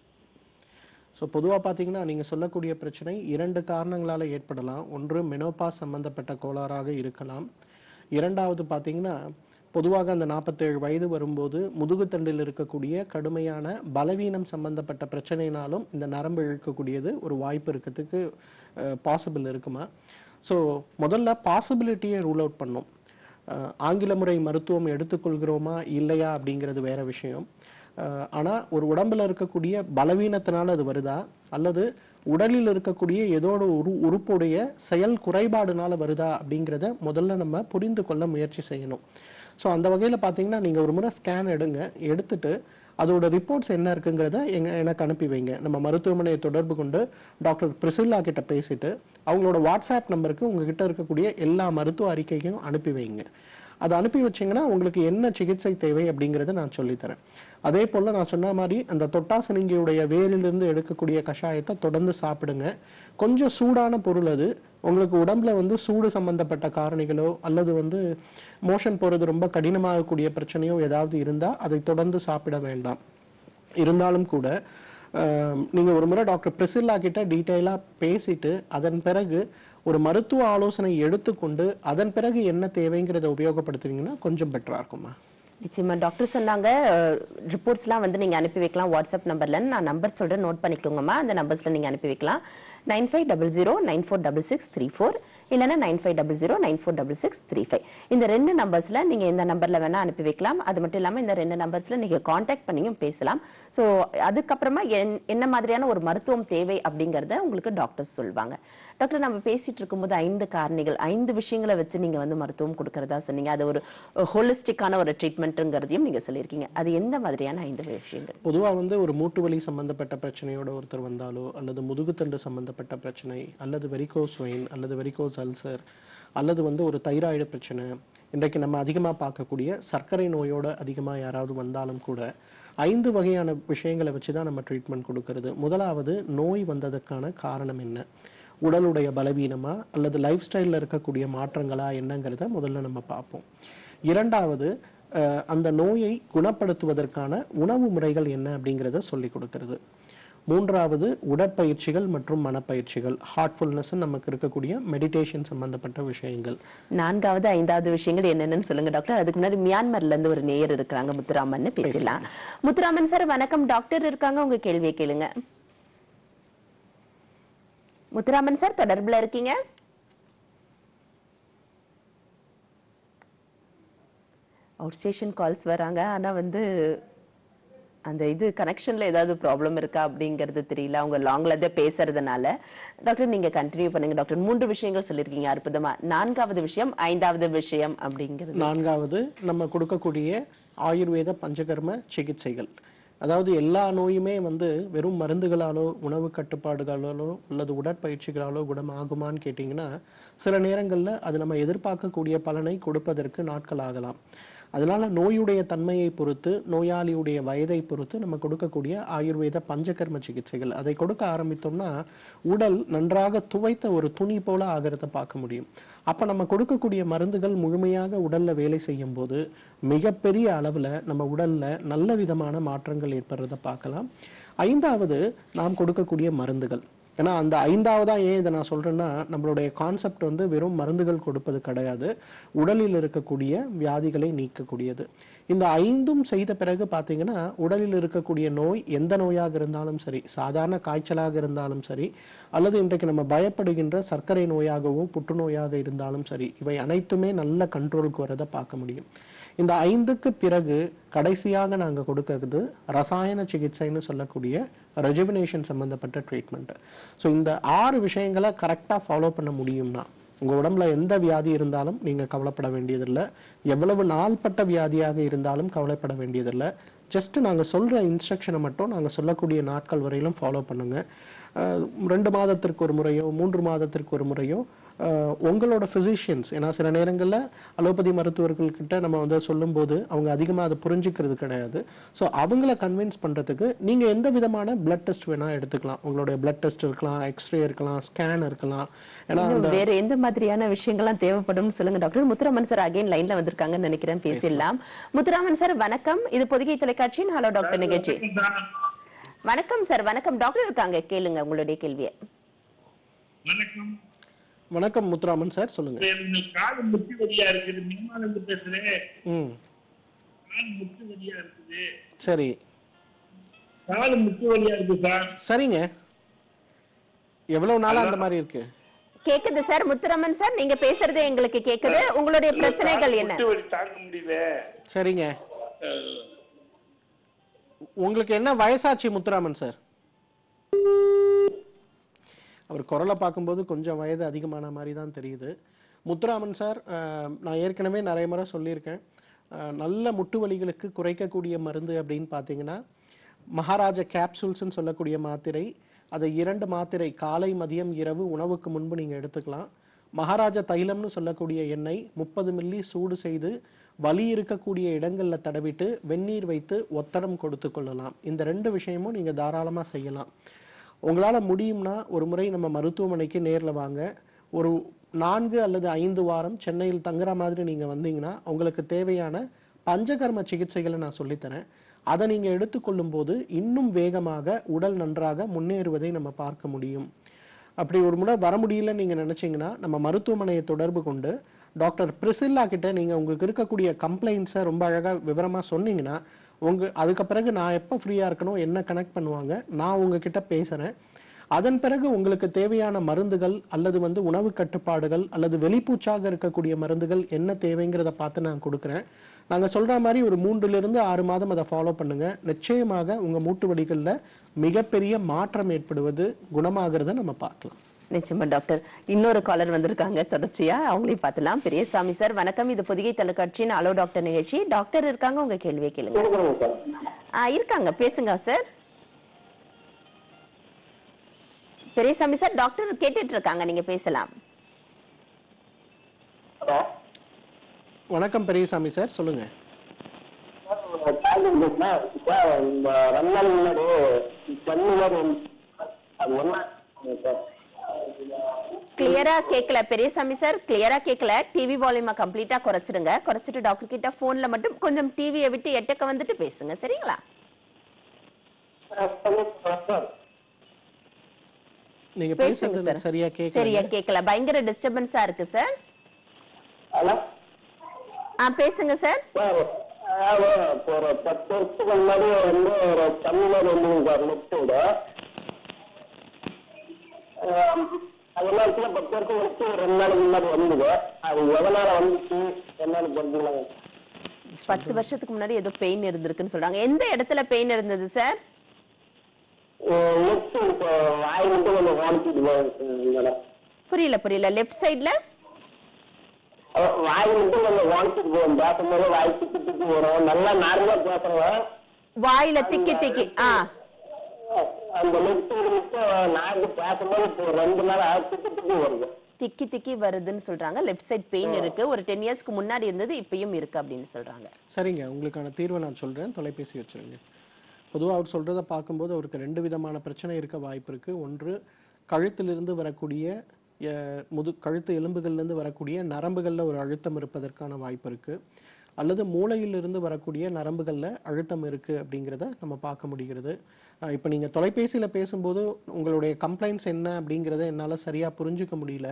ஸோ பொதுவாக பார்த்தீங்கன்னா நீங்கள் சொல்லக்கூடிய பிரச்சனை இரண்டு காரணங்களால் ஏற்படலாம் ஒன்று மெனோபாஸ் சம்பந்தப்பட்ட கோளாறாக இருக்கலாம் இரண்டாவது பார்த்தீங்கன்னா பொதுவாக அந்த நாற்பத்தேழு வயது வரும்போது முதுகுத்தண்டில் இருக்கக்கூடிய கடுமையான பலவீனம் சம்பந்தப்பட்ட பிரச்சனைனாலும் இந்த நரம்பு இழுக்கக்கூடியது ஒரு வாய்ப்பு இருக்கிறதுக்கு பாசிபிள் இருக்குமா ஸோ முதல்ல பாசிபிலிட்டியை ரூல் அவுட் பண்ணும் அஹ் ஆங்கில முறை மருத்துவம் எடுத்துக்கொள்கிறோமா இல்லையா அப்படிங்கிறது வேற விஷயம் அஹ் ஆனா ஒரு உடம்புல இருக்கக்கூடிய பலவீனத்தினால அது வருதா அல்லது உடலில் இருக்கக்கூடிய ஏதோ ஒரு உரு உறுப்புடைய செயல் குறைபாடுனால வருதா அப்படிங்கிறத முதல்ல நம்ம புரிந்து கொள்ள முயற்சி செய்யணும் ஸோ அந்த வகையில் பார்த்தீங்கன்னா நீங்கள் ஒரு முறை ஸ்கேன் எடுங்க எடுத்துட்டு அதோட ரிப்போர்ட்ஸ் என்ன இருக்குங்கிறத எங்க எனக்கு அனுப்பி வைங்க நம்ம மருத்துவமனையை தொடர்பு கொண்டு டாக்டர் பிரிசில்லா கிட்ட பேசிட்டு அவங்களோட வாட்ஸ்அப் நம்பருக்கு உங்ககிட்ட இருக்கக்கூடிய எல்லா மருத்துவ அறிக்கையும் அனுப்பி வைங்க அதை அனுப்பி வச்சீங்கன்னா உங்களுக்கு என்ன சிகிச்சை தேவை அப்படிங்கிறத நான் சொல்லித்தரேன் அதே போல நான் சொன்ன மாதிரி அந்த தொட்டாசனிங்கியுடைய வேரிலிருந்து எடுக்கக்கூடிய கஷாயத்தை தொடர்ந்து சாப்பிடுங்க கொஞ்சம் சூடான பொருள் அது உங்களுக்கு உடம்புல வந்து சூடு சம்பந்தப்பட்ட காரணிகளோ அல்லது வந்து மோஷன் போறது ரொம்ப கடினமாகக்கூடிய பிரச்சனையோ ஏதாவது இருந்தா அதை தொடர்ந்து சாப்பிட வேண்டாம் இருந்தாலும் கூட ஆஹ், நீங்க ஒரு முறை டாக்டர் பிரிசில்லா கிட்ட டீட்டெயிலா பேசிட்டு அதன் பிறகு ஒரு மருத்துவ ஆலோசனை எடுத்துக்கொண்டு அதன் பிறகு என்ன தேவைங்கிறத உபயோகப்படுத்துவீங்கன்னா கொஞ்சம் பெட்டரா இருக்குமா நிச்சயமா டாக்டர் சொன்னாங்க ரிப்போர்ட்ஸ்லாம் வந்து நீங்க அனுப்பி வைக்கலாம் வாட்ஸ்அப் நம்பர்ல நான் நம்பர் சொல்றேன் நோட் பண்ணிக்கோங்கம்மா அந்த நம்பர்ஸ்ல நீங்க அனுப்பி வைக்கலாம் nine five double zero nine four double six three four இல்லைன்னா nine five double zero nine four double six three five இந்த ரெண்டு நம்பர்ஸ்ல நீங்க இந்த நம்பர்ல வேணா அனுப்பி வைக்கலாம் அது மட்டும் இல்லாம இந்த ரெண்டு நம்பர்ஸ்ல நீங்க காண்டாக்ட் பண்ணியும் பேசலாம் ஸோ அதுக்கப்புறமா என்- என்ன மாதிரியான ஒரு மருத்துவம் தேவை அப்படிங்கறத உங்களுக்கு டாக்டர்ஸ் சொல்லுவாங்க டாக்டர் நம்ம பேசிட்டு இருக்கும்போது ஐந்து காரணிகள் ஐந்து விஷயங்களை வச்சு நீங்க வந்து மருத்துவம் கொடுக்கறதா சொன்னீங்க அது ஒரு ஹோலிஸ்டிக்கான ஒரு ட்ரீட்மெண்ட்டுங்கிறதையும் நீங்க சொல்லியிருக்கீங்க அது எந்த மாதிரியான ஐந்து விஷயங்கள் பொதுவா வந்து ஒரு மூட்டு வலி சம்பந்தப்பட்ட பிரச்சனையோட ஒருத்தர் வந்தாலோ அல்லது முதுகுத்தண்டு சம்பந்தப்பட்ட பிரச்சனை அல்லது வெரிகோஸ் வெயின் அல்லது வெரிகோஸ் அல்சர் அல்லது வந்து ஒரு தைராய்டு பிரச்சனை இன்றைக்கு நம்ம அதிகமா பார்க்கக்கூடிய சர்க்கரை நோயோட அதிகமா யாராவது வந்தாலும் கூட ஐந்து வகையான விஷயங்களை வச்சு தான் நம்ம ட்ரீட்மெண்ட் கொடுக்கறது முதலாவது நோய் வந்ததுக்கான காரணம் என்ன உடலுடைய பலவீனமா அல்லது லைஃப் ஸ்டைலில் இருக்கக்கூடிய மாற்றங்களா என்னங்கிறத முதல்ல நம்ம பார்ப்போம் இரண்டாவது அஹ், அந்த நோயை குணப்படுத்துவதற்கான உணவு முறைகள் என்ன அப்படிங்கிறத சொல்லி கொடுக்கிறது மூன்றாவது உடற்பயிற்சிகள் மற்றும் மனப்பயிற்சிகள் ஹார்ட்ஃபுல்னஸ் நமக்கு இருக்கக்கூடிய மெடிடேஷன் சம்பந்தப்பட்ட விஷயங்கள் நான்காவது ஐந்தாவது விஷயங்கள் என்னென்னு சொல்லுங்க டாக்டர் அதுக்கு முன்னாடி மியான்மர்ல இருந்து ஒரு நேயர் இருக்கிறாங்க முத்துராமன் பேசலாம் முத்துராமன் சார் வணக்கம் டாக்டர் இருக்காங்க உங்க கேள்வியை கேளுங்க முத்துராமன் சார் தொடர்புல இருக்கீங்க அவுட் ஸ்டேஷன் கால்ஸ் வராங்க ஆனா வந்து அந்த இது கனெக்ஷன்ல ஏதாவது ப்ராப்ளம் இருக்கா அப்படிங்கிறது தெரியல அவங்க லாங்ல தான் பேசுறதுனால டாக்டர் நீங்க கண்டினியூ பண்ணுங்க டாக்டர் மூன்று விஷயங்கள் சொல்லியிருக்கீங்க அற்புதமா நான்காவது விஷயம் ஐந்தாவது விஷயம் அப்படிங்கிறது நான்காவது நம்ம கொடுக்கக்கூடிய ஆயுர்வேத பஞ்சகர்ம சிகிச்சைகள் அதாவது எல்லா நோயுமே வந்து வெறும் மருந்துகளாலோ உணவு கட்டுப்பாடுகளாலோ அல்லது உடற்பயிற்சிகளாலோ குணமாகுமான்னு கேட்டிங்கன்னா சில நேரங்களில் அது நம்ம எதிர்பார்க்கக்கூடிய பலனை கொடுப்பதற்கு நாட்கள் ஆகலாம் அதனால நோயுடைய தன்மையை பொறுத்து நோயாளியுடைய வயதை பொறுத்து நம்ம கொடுக்கக்கூடிய ஆயுர்வேத பஞ்சகர்ம சிகிச்சைகள் அதை கொடுக்க ஆரம்பித்தோம்னா உடல் நன்றாக துவைத்த ஒரு துணி போல ஆகிறத பார்க்க முடியும் அப்ப நம்ம கொடுக்கக்கூடிய மருந்துகள் முழுமையாக உடல்ல வேலை செய்யும் போது மிகப்பெரிய அளவுல நம்ம உடல்ல நல்ல விதமான மாற்றங்கள் ஏற்படுறத பார்க்கலாம் ஐந்தாவது நாம் கொடுக்கக்கூடிய மருந்துகள் ஏன்னா அந்த ஐந்தாவதா ஏன் இதை நான் சொல்றேன்னா நம்மளுடைய கான்செப்ட் வந்து வெறும் மருந்துகள் கொடுப்பது கிடையாது உடலில் இருக்கக்கூடிய வியாதிகளை நீக்கக்கூடியது இந்த ஐந்தும் செய்த பிறகு பார்த்தீங்கன்னா உடலில் இருக்கக்கூடிய நோய் எந்த நோயாக இருந்தாலும் சரி சாதாரண காய்ச்சலாக இருந்தாலும் சரி அல்லது இன்றைக்கு நம்ம பயப்படுகின்ற சர்க்கரை நோயாகவோ புற்றுநோயாக இருந்தாலும் சரி இவை அனைத்துமே நல்ல கண்ட்ரோலுக்கு வரதை பார்க்க முடியும் இந்த ஐந்துக்கு பிறகு கடைசியாக நாங்க கொடுக்கிறது ரசாயன சிகிச்சைன்னு சொல்லக்கூடிய ரெஜுவினேஷன் சம்பந்தப்பட்ட ட்ரீட்மெண்ட் ஸோ இந்த ஆறு விஷயங்களை கரெக்டாக ஃபாலோ பண்ண முடியும்னா உங்க உடம்புல எந்த வியாதி இருந்தாலும் நீங்க கவலைப்பட வேண்டியதில்லை எவ்வளவு நாள்பட்ட வியாதியாக இருந்தாலும் கவலைப்பட வேண்டியதில்லை ஜஸ்ட் நாங்க சொல்ற இன்ஸ்ட்ரக்ஷனை மட்டும் நாங்க சொல்லக்கூடிய நாட்கள் வரையிலும் ஃபாலோ பண்ணுங்க அஹ் ரெண்டு மாதத்திற்கு ஒரு முறையோ மூன்று மாதத்திற்கு ஒரு முறையோ அஹ் உங்களோட ஃபிசிஷியன்ஸ் ஏன்னா சில நேரங்களில் அலோபதி மருத்துவர்கள்கிட்ட நம்ம வந்து சொல்லும்போது அவங்க அதிகமாக அதை புரிஞ்சுக்கிறது கிடையாது ஸோ அவங்கள கன்வின்ஸ் பண்ணுறதுக்கு நீங்கள் எந்த விதமான பிளட் டெஸ்ட் வேணால் எடுத்துக்கலாம் உங்களுடைய பிளட் டெஸ்ட் இருக்கலாம் எக்ஸ்ரே இருக்கலாம் ஸ்கேன் இருக்கலாம் ஏன்னா இன்னும் வேற எந்த மாதிரியான விஷயங்கள்லாம் தேவைப்படும்னு சொல்லுங்க டாக்டர் முத்துராமன் சார் அகைன் லைன்ல வந்திருக்காங்கன்னு நினைக்கிறேன் பேசிடலாம் முத்துராமன் சார் வணக்கம் இது பொதிகை தொலைக்காட்சியின் ஹலோ டாக்டர் நிகழ்ச்சி வணக்கம் சார் வணக்கம் டாக்டர் இருக்காங்க கேளுங்க உங்களுடைய கேள்வியை வணக்கம் வணக்கம் முத்துராமன் சார் சொல்லுங்க இந்த காது முட்டு வலியா இருக்குது மின்மானந்து பேசுறேன் ம் காது முட்டு வலியா இருக்குது சரி காது முட்டு வலியா இருக்கு சார் சரிங்க எவ்வளவு நாளா அந்த மாதிரி இருக்கு கேக்குது சார் முத்துராமன் சார் நீங்க பேசுறது எங்களுக்கு கேக்குது உங்களுடைய பிரச்சனைகள் என்ன முட்டு வலி தாங்க முடியல சரிங்க அஹ், உங்களுக்கு என்ன வயசாச்சு முத்துராமன் சார் அவர் குரலை பார்க்கும்போது கொஞ்சம் வயது அதிகமான மாதிரி தான் தெரியுது முத்துராமன் சார் அஹ், நான் ஏற்கனவே நிறைய முறை சொல்லியிருக்கேன் அஹ், நல்ல முட்டு வலிகளுக்கு குறைக்கக்கூடிய மருந்து அப்படின்னு பார்த்தீங்கன்னா மகாராஜா கேப்சூல்ஸ்னு சொல்லக்கூடிய மாத்திரை அதை இரண்டு மாத்திரை காலை மதியம் இரவு உணவுக்கு முன்பு நீங்கள் எடுத்துக்கலாம் மகாராஜா தைலம்னு சொல்லக்கூடிய எண்ணெய் முப்பது மில்லி சூடு செய்து வலி இருக்கக்கூடிய இடங்கள்ல தடவிட்டு வெந்நீர் வைத்து ஒத்தடம் கொடுத்து கொள்ளலாம் இந்த ரெண்டு விஷயமும் நீங்க தாராளமா செய்யலாம் உங்களால முடியும்னா ஒரு முறை நம்ம மருத்துவமனைக்கு நேர்ல வாங்க ஒரு நான்கு அல்லது ஐந்து வாரம் சென்னையில் தங்குற மாதிரி நீங்க வந்தீங்கன்னா உங்களுக்கு தேவையான பஞ்சகர்ம சிகிச்சைகளை நான் சொல்லித்தரேன் அதை நீங்க எடுத்துக்கொள்ளும் போது இன்னும் வேகமாக உடல் நன்றாக முன்னேறுவதை நம்ம பார்க்க முடியும் அப்படி ஒரு முறை வர முடியல நீங்க நினைச்சீங்கன்னா நம்ம மருத்துவமனையை தொடர்பு கொண்டு டாக்டர் பிரிசில்லா கிட்ட நீங்க உங்களுக்கு இருக்கக்கூடிய கம்ப்ளைண்ட்ஸை ரொம்ப அழகா விவரமா சொன்னீங்கன்னா உங்க அதுக்கு பிறகு நான் எப்போ ஃப்ரீயா இருக்கணும் என்ன கனெக்ட் பண்ணுவாங்க நான் உங்ககிட்ட பேசுறேன் அதன் பிறகு உங்களுக்கு தேவையான மருந்துகள் அல்லது வந்து உணவு கட்டுப்பாடுகள் அல்லது வெளிப்பூச்சாக இருக்கக்கூடிய மருந்துகள் என்ன தேவைங்கிறத பார்த்து நான் கொடுக்குறேன் நாங்க சொல்ற மாதிரி ஒரு மூன்றுல இருந்து ஆறு மாதம் அதை ஃபாலோ பண்ணுங்க நிச்சயமாக உங்க மூட்டு வலிகள்ல மிகப்பெரிய மாற்றம் ஏற்படுவது குணமாகிறத நம்ம பார்க்கலாம் நிச்சயமா டாக்டர் இன்னொரு காலர் வந்திருக்காங்க தொடர்ச்சியா அவங்களையும் பார்க்கலாம் பெரியசாமி சார் வணக்கம் இது பொதிகை தொலைக்காட்சியின் அலோ டாக்டர் நிகழ்ச்சி டாக்டர் இருக்காங்க உங்க கேள்வியை கேளுங்க கேட்குறேங்க சார் ஆ, இருக்காங்க பேசுங்க சார் பெரியசாமி சார் டாக்டர் கேட்டுட்டு இருக்காங்க நீங்க பேசலாம் ஹலோ வணக்கம் பெரியசாமி சார் சொல்லுங்க சார் இந்த ரெண்டு நாள் முன்னாடி தண்ணி மாதிரி அது ஒன்றா சார் கிளியரா கேட்கல பெரியசாமி சார் கிளியரா கேட்கல டிவி வால்யூமை கம்ப்ளீட்டா குறைச்சிடுங்க குறைச்சிட்டு டாக்டர் கிட்ட போன்ல மட்டும் கொஞ்சம் டிவியை விட்டு எட்டக்க வந்துட்டு பேசுங்க சரிங்களா சார் நீங்க பேசுங்க பேசுறது சார் சரியா கேட்கல சரியா கேட்கல பயங்கர டிஸ்டர்பன்ஸா இருக்கு சார் ஹலோ ஆ பேசுங்க சார் சார் அதாவது இப்போ ஒரு பத்து வருஷத்துக்கு முன்னாடி வந்து ஒரு தமிழ்நாடு வந்து சார் நெட்டோட அதெல்லாம் இருக்குல்ல பத்து வருஷம் வச்சு ஒரு ரெண்டு நாளைக்கு முன்னாடி வந்தது அது எதனால வந்துச்சு என்னன்னு தெரிஞ்சுக்கலாங்க பத்து வருஷத்துக்கு முன்னாடி ஏதோ பெயின் இருந்திருக்குன்னு சொல்றாங்க எந்த இடத்துல பெயின் இருந்தது சார் நெக்ஸ்ட் இப்போ வாய் மட்டும் கொஞ்சம் காமிச்சிட்டு மேடம் புரியல புரியல லெஃப்ட் சைடுல வாய் மட்டும் கொஞ்சம் காமிச்சிட்டு போகும் பேசும்போது வாய் திக்கு திக்கு வரும் நல்லா நார்மலா பேசுறேன் வாயில திக்கி திக்கி ஆ அந்த நெக்ஸ்ட் மட்டும் நாக்கு பேசும்போது இப்போ ரெண்டு நாள் திக்கு திக்கு வருது திக்கி திக்கி வருதுன்னு சொல்றாங்க லெஃப்ட் சைடு பெயின் இருக்கு ஒரு டென் இயர்ஸ்க்கு முன்னாடி இருந்தது இப்பயும் இருக்கு அப்படின்னு சொல்றாங்க சரிங்க உங்களுக்கான தீர்வை நான் சொல்றேன் தொலைபேசி வச்சிருங்க பொதுவா அவர் சொல்றத பார்க்கும்போது அவருக்கு ரெண்டு விதமான பிரச்சனை இருக்க வாய்ப்பு இருக்கு ஒன்று கழுத்திலிருந்து வரக்கூடிய அஹ், முது கழுத்து எலும்புகள்லேருந்து வரக்கூடிய நரம்புகள்ல ஒரு அழுத்தம் இருப்பதற்கான வாய்ப்பு இருக்கு அல்லது மூளையிலிருந்து வரக்கூடிய நரம்புகள்ல அழுத்தம் இருக்கு அப்படிங்கிறத நம்ம பார்க்க முடிகிறது அஹ், இப்போ நீங்க தொலைபேசியில பேசும்போது உங்களுடைய கம்ப்ளைண்ட்ஸ் என்ன அப்படிங்கிறத என்னால சரியா புரிஞ்சுக்க முடியல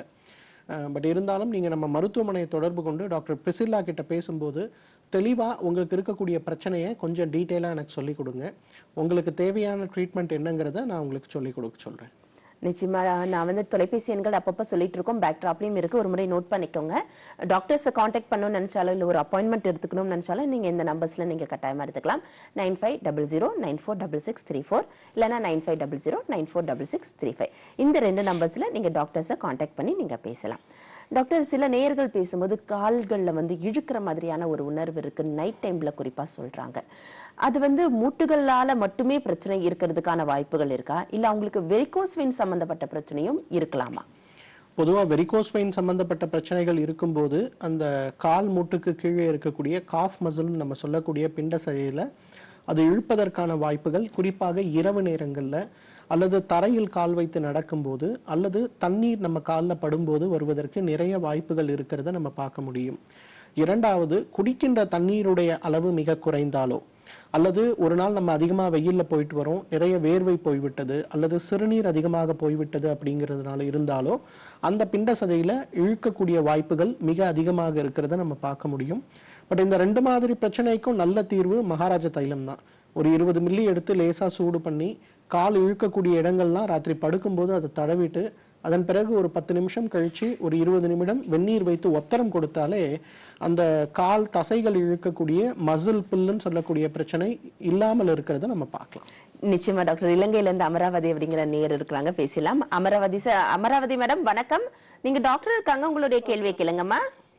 பட் இருந்தாலும் நீங்க நம்ம மருத்துவமனையை தொடர்பு கொண்டு டாக்டர் பிரிசில்லா கிட்ட பேசும்போது தெளிவா உங்களுக்கு இருக்கக்கூடிய பிரச்சனையை கொஞ்சம் டீட்டெயிலாக எனக்கு சொல்லிக் கொடுங்க உங்களுக்கு தேவையான ட்ரீட்மெண்ட் என்னங்கிறத நான் உங்களுக்கு சொல்லிக் கொடுக்க சொல்றேன் நிச்சயமா நான் வந்து தொலைபேசி எண்கள் அப்பப்போ சொல்லிட்டு இருக்கோம் பேக் ட்ராப்லையும் இருக்கு ஒரு முறை நோட் பண்ணிக்கோங்க டாக்டர்ஸை காண்டாக்ட் பண்ணணும்னு நினைச்சாலும் இல்லை ஒரு அப்பாயின்மெண்ட் எடுத்துக்கணும்னு நினைச்சாலும் நீங்க இந்த நம்பர்ஸ்ல நீங்க கட்டாயமா எடுத்துக்கலாம் nine five double zero nine four double six three four இல்லைனா nine five double zero nine four double six three five இந்த ரெண்டு நம்பர்ஸ்ல நீங்க டாக்டர்ஸை காண்டாக்ட் பண்ணி நீங்க பேசலாம் டாக்டர் சில நேயர்கள் பேசும்போது கால்களில் வந்து இழுக்கிற மாதிரியான ஒரு உணர்வு இருக்கு நைட் டைம்ல குறிப்பா சொல்றாங்க அது வந்து மூட்டுகளால மட்டுமே பிரச்சனை இருக்கிறதுக்கான வாய்ப்புகள் இருக்கா இல்ல அவங்களுக்கு வெரிகோஸ் வெயின் சம்பந்தப்பட்ட பிரச்சனையும் இருக்கலாமா பொதுவா வெரிகோஸ் வெயின் சம்பந்தப்பட்ட பிரச்சனைகள் இருக்கும்போது அந்த கால் மூட்டுக்கு கீழே இருக்கக்கூடிய காஃப் மசில்னு நம்ம சொல்லக்கூடிய பிண்ட சதையில அது இழுப்பதற்கான வாய்ப்புகள் குறிப்பாக இரவு நேரங்கள்ல அல்லது தரையில் கால் வைத்து நடக்கும்போது அல்லது தண்ணீர் நம்ம காலில் படும்போது வருவதற்கு நிறைய வாய்ப்புகள் இருக்கிறத நம்ம பார்க்க முடியும் இரண்டாவது குடிக்கின்ற தண்ணீருடைய அளவு மிக குறைந்தாலோ அல்லது ஒரு நாள் நம்ம அதிகமாக வெயிலில் போயிட்டு வரோம் நிறைய வேர்வை போய்விட்டது அல்லது சிறுநீர் அதிகமாக போய்விட்டது அப்படிங்கிறதுனால இருந்தாலோ அந்த பிண்ட சதையில இழுக்கக்கூடிய வாய்ப்புகள் மிக அதிகமாக இருக்கிறத நம்ம பார்க்க முடியும் பட் இந்த ரெண்டு மாதிரி பிரச்சனைக்கும் நல்ல தீர்வு மகாராஜா தைலம் தான் ஒரு இருபது மில்லி எடுத்து லேசா சூடு பண்ணி கால் இழுக்கக்கூடிய இடங்கள்லாம் ராத்திரி படுக்கும்போது அதை தடவிட்டு அதன் பிறகு ஒரு பத்து நிமிஷம் கழிச்சு ஒரு இருபது நிமிடம் வெந்நீர் வைத்து ஒத்தரம் கொடுத்தாலே அந்த கால் தசைகள் இழுக்கக்கூடிய மசில் புல்லுன்னு சொல்லக்கூடிய பிரச்சனை இல்லாமல் இருக்கிறத நம்ம பார்க்கலாம் நிச்சயமா டாக்டர் இலங்கையில இருந்து அமராவதி அப்படிங்கிற நேர் இருக்கிறாங்க பேசலாம் அமராவதி சார் அமராவதி மேடம் வணக்கம் நீங்க டாக்டர் இருக்காங்க உங்களுடைய கேள்வியை கேளுங்கம்மா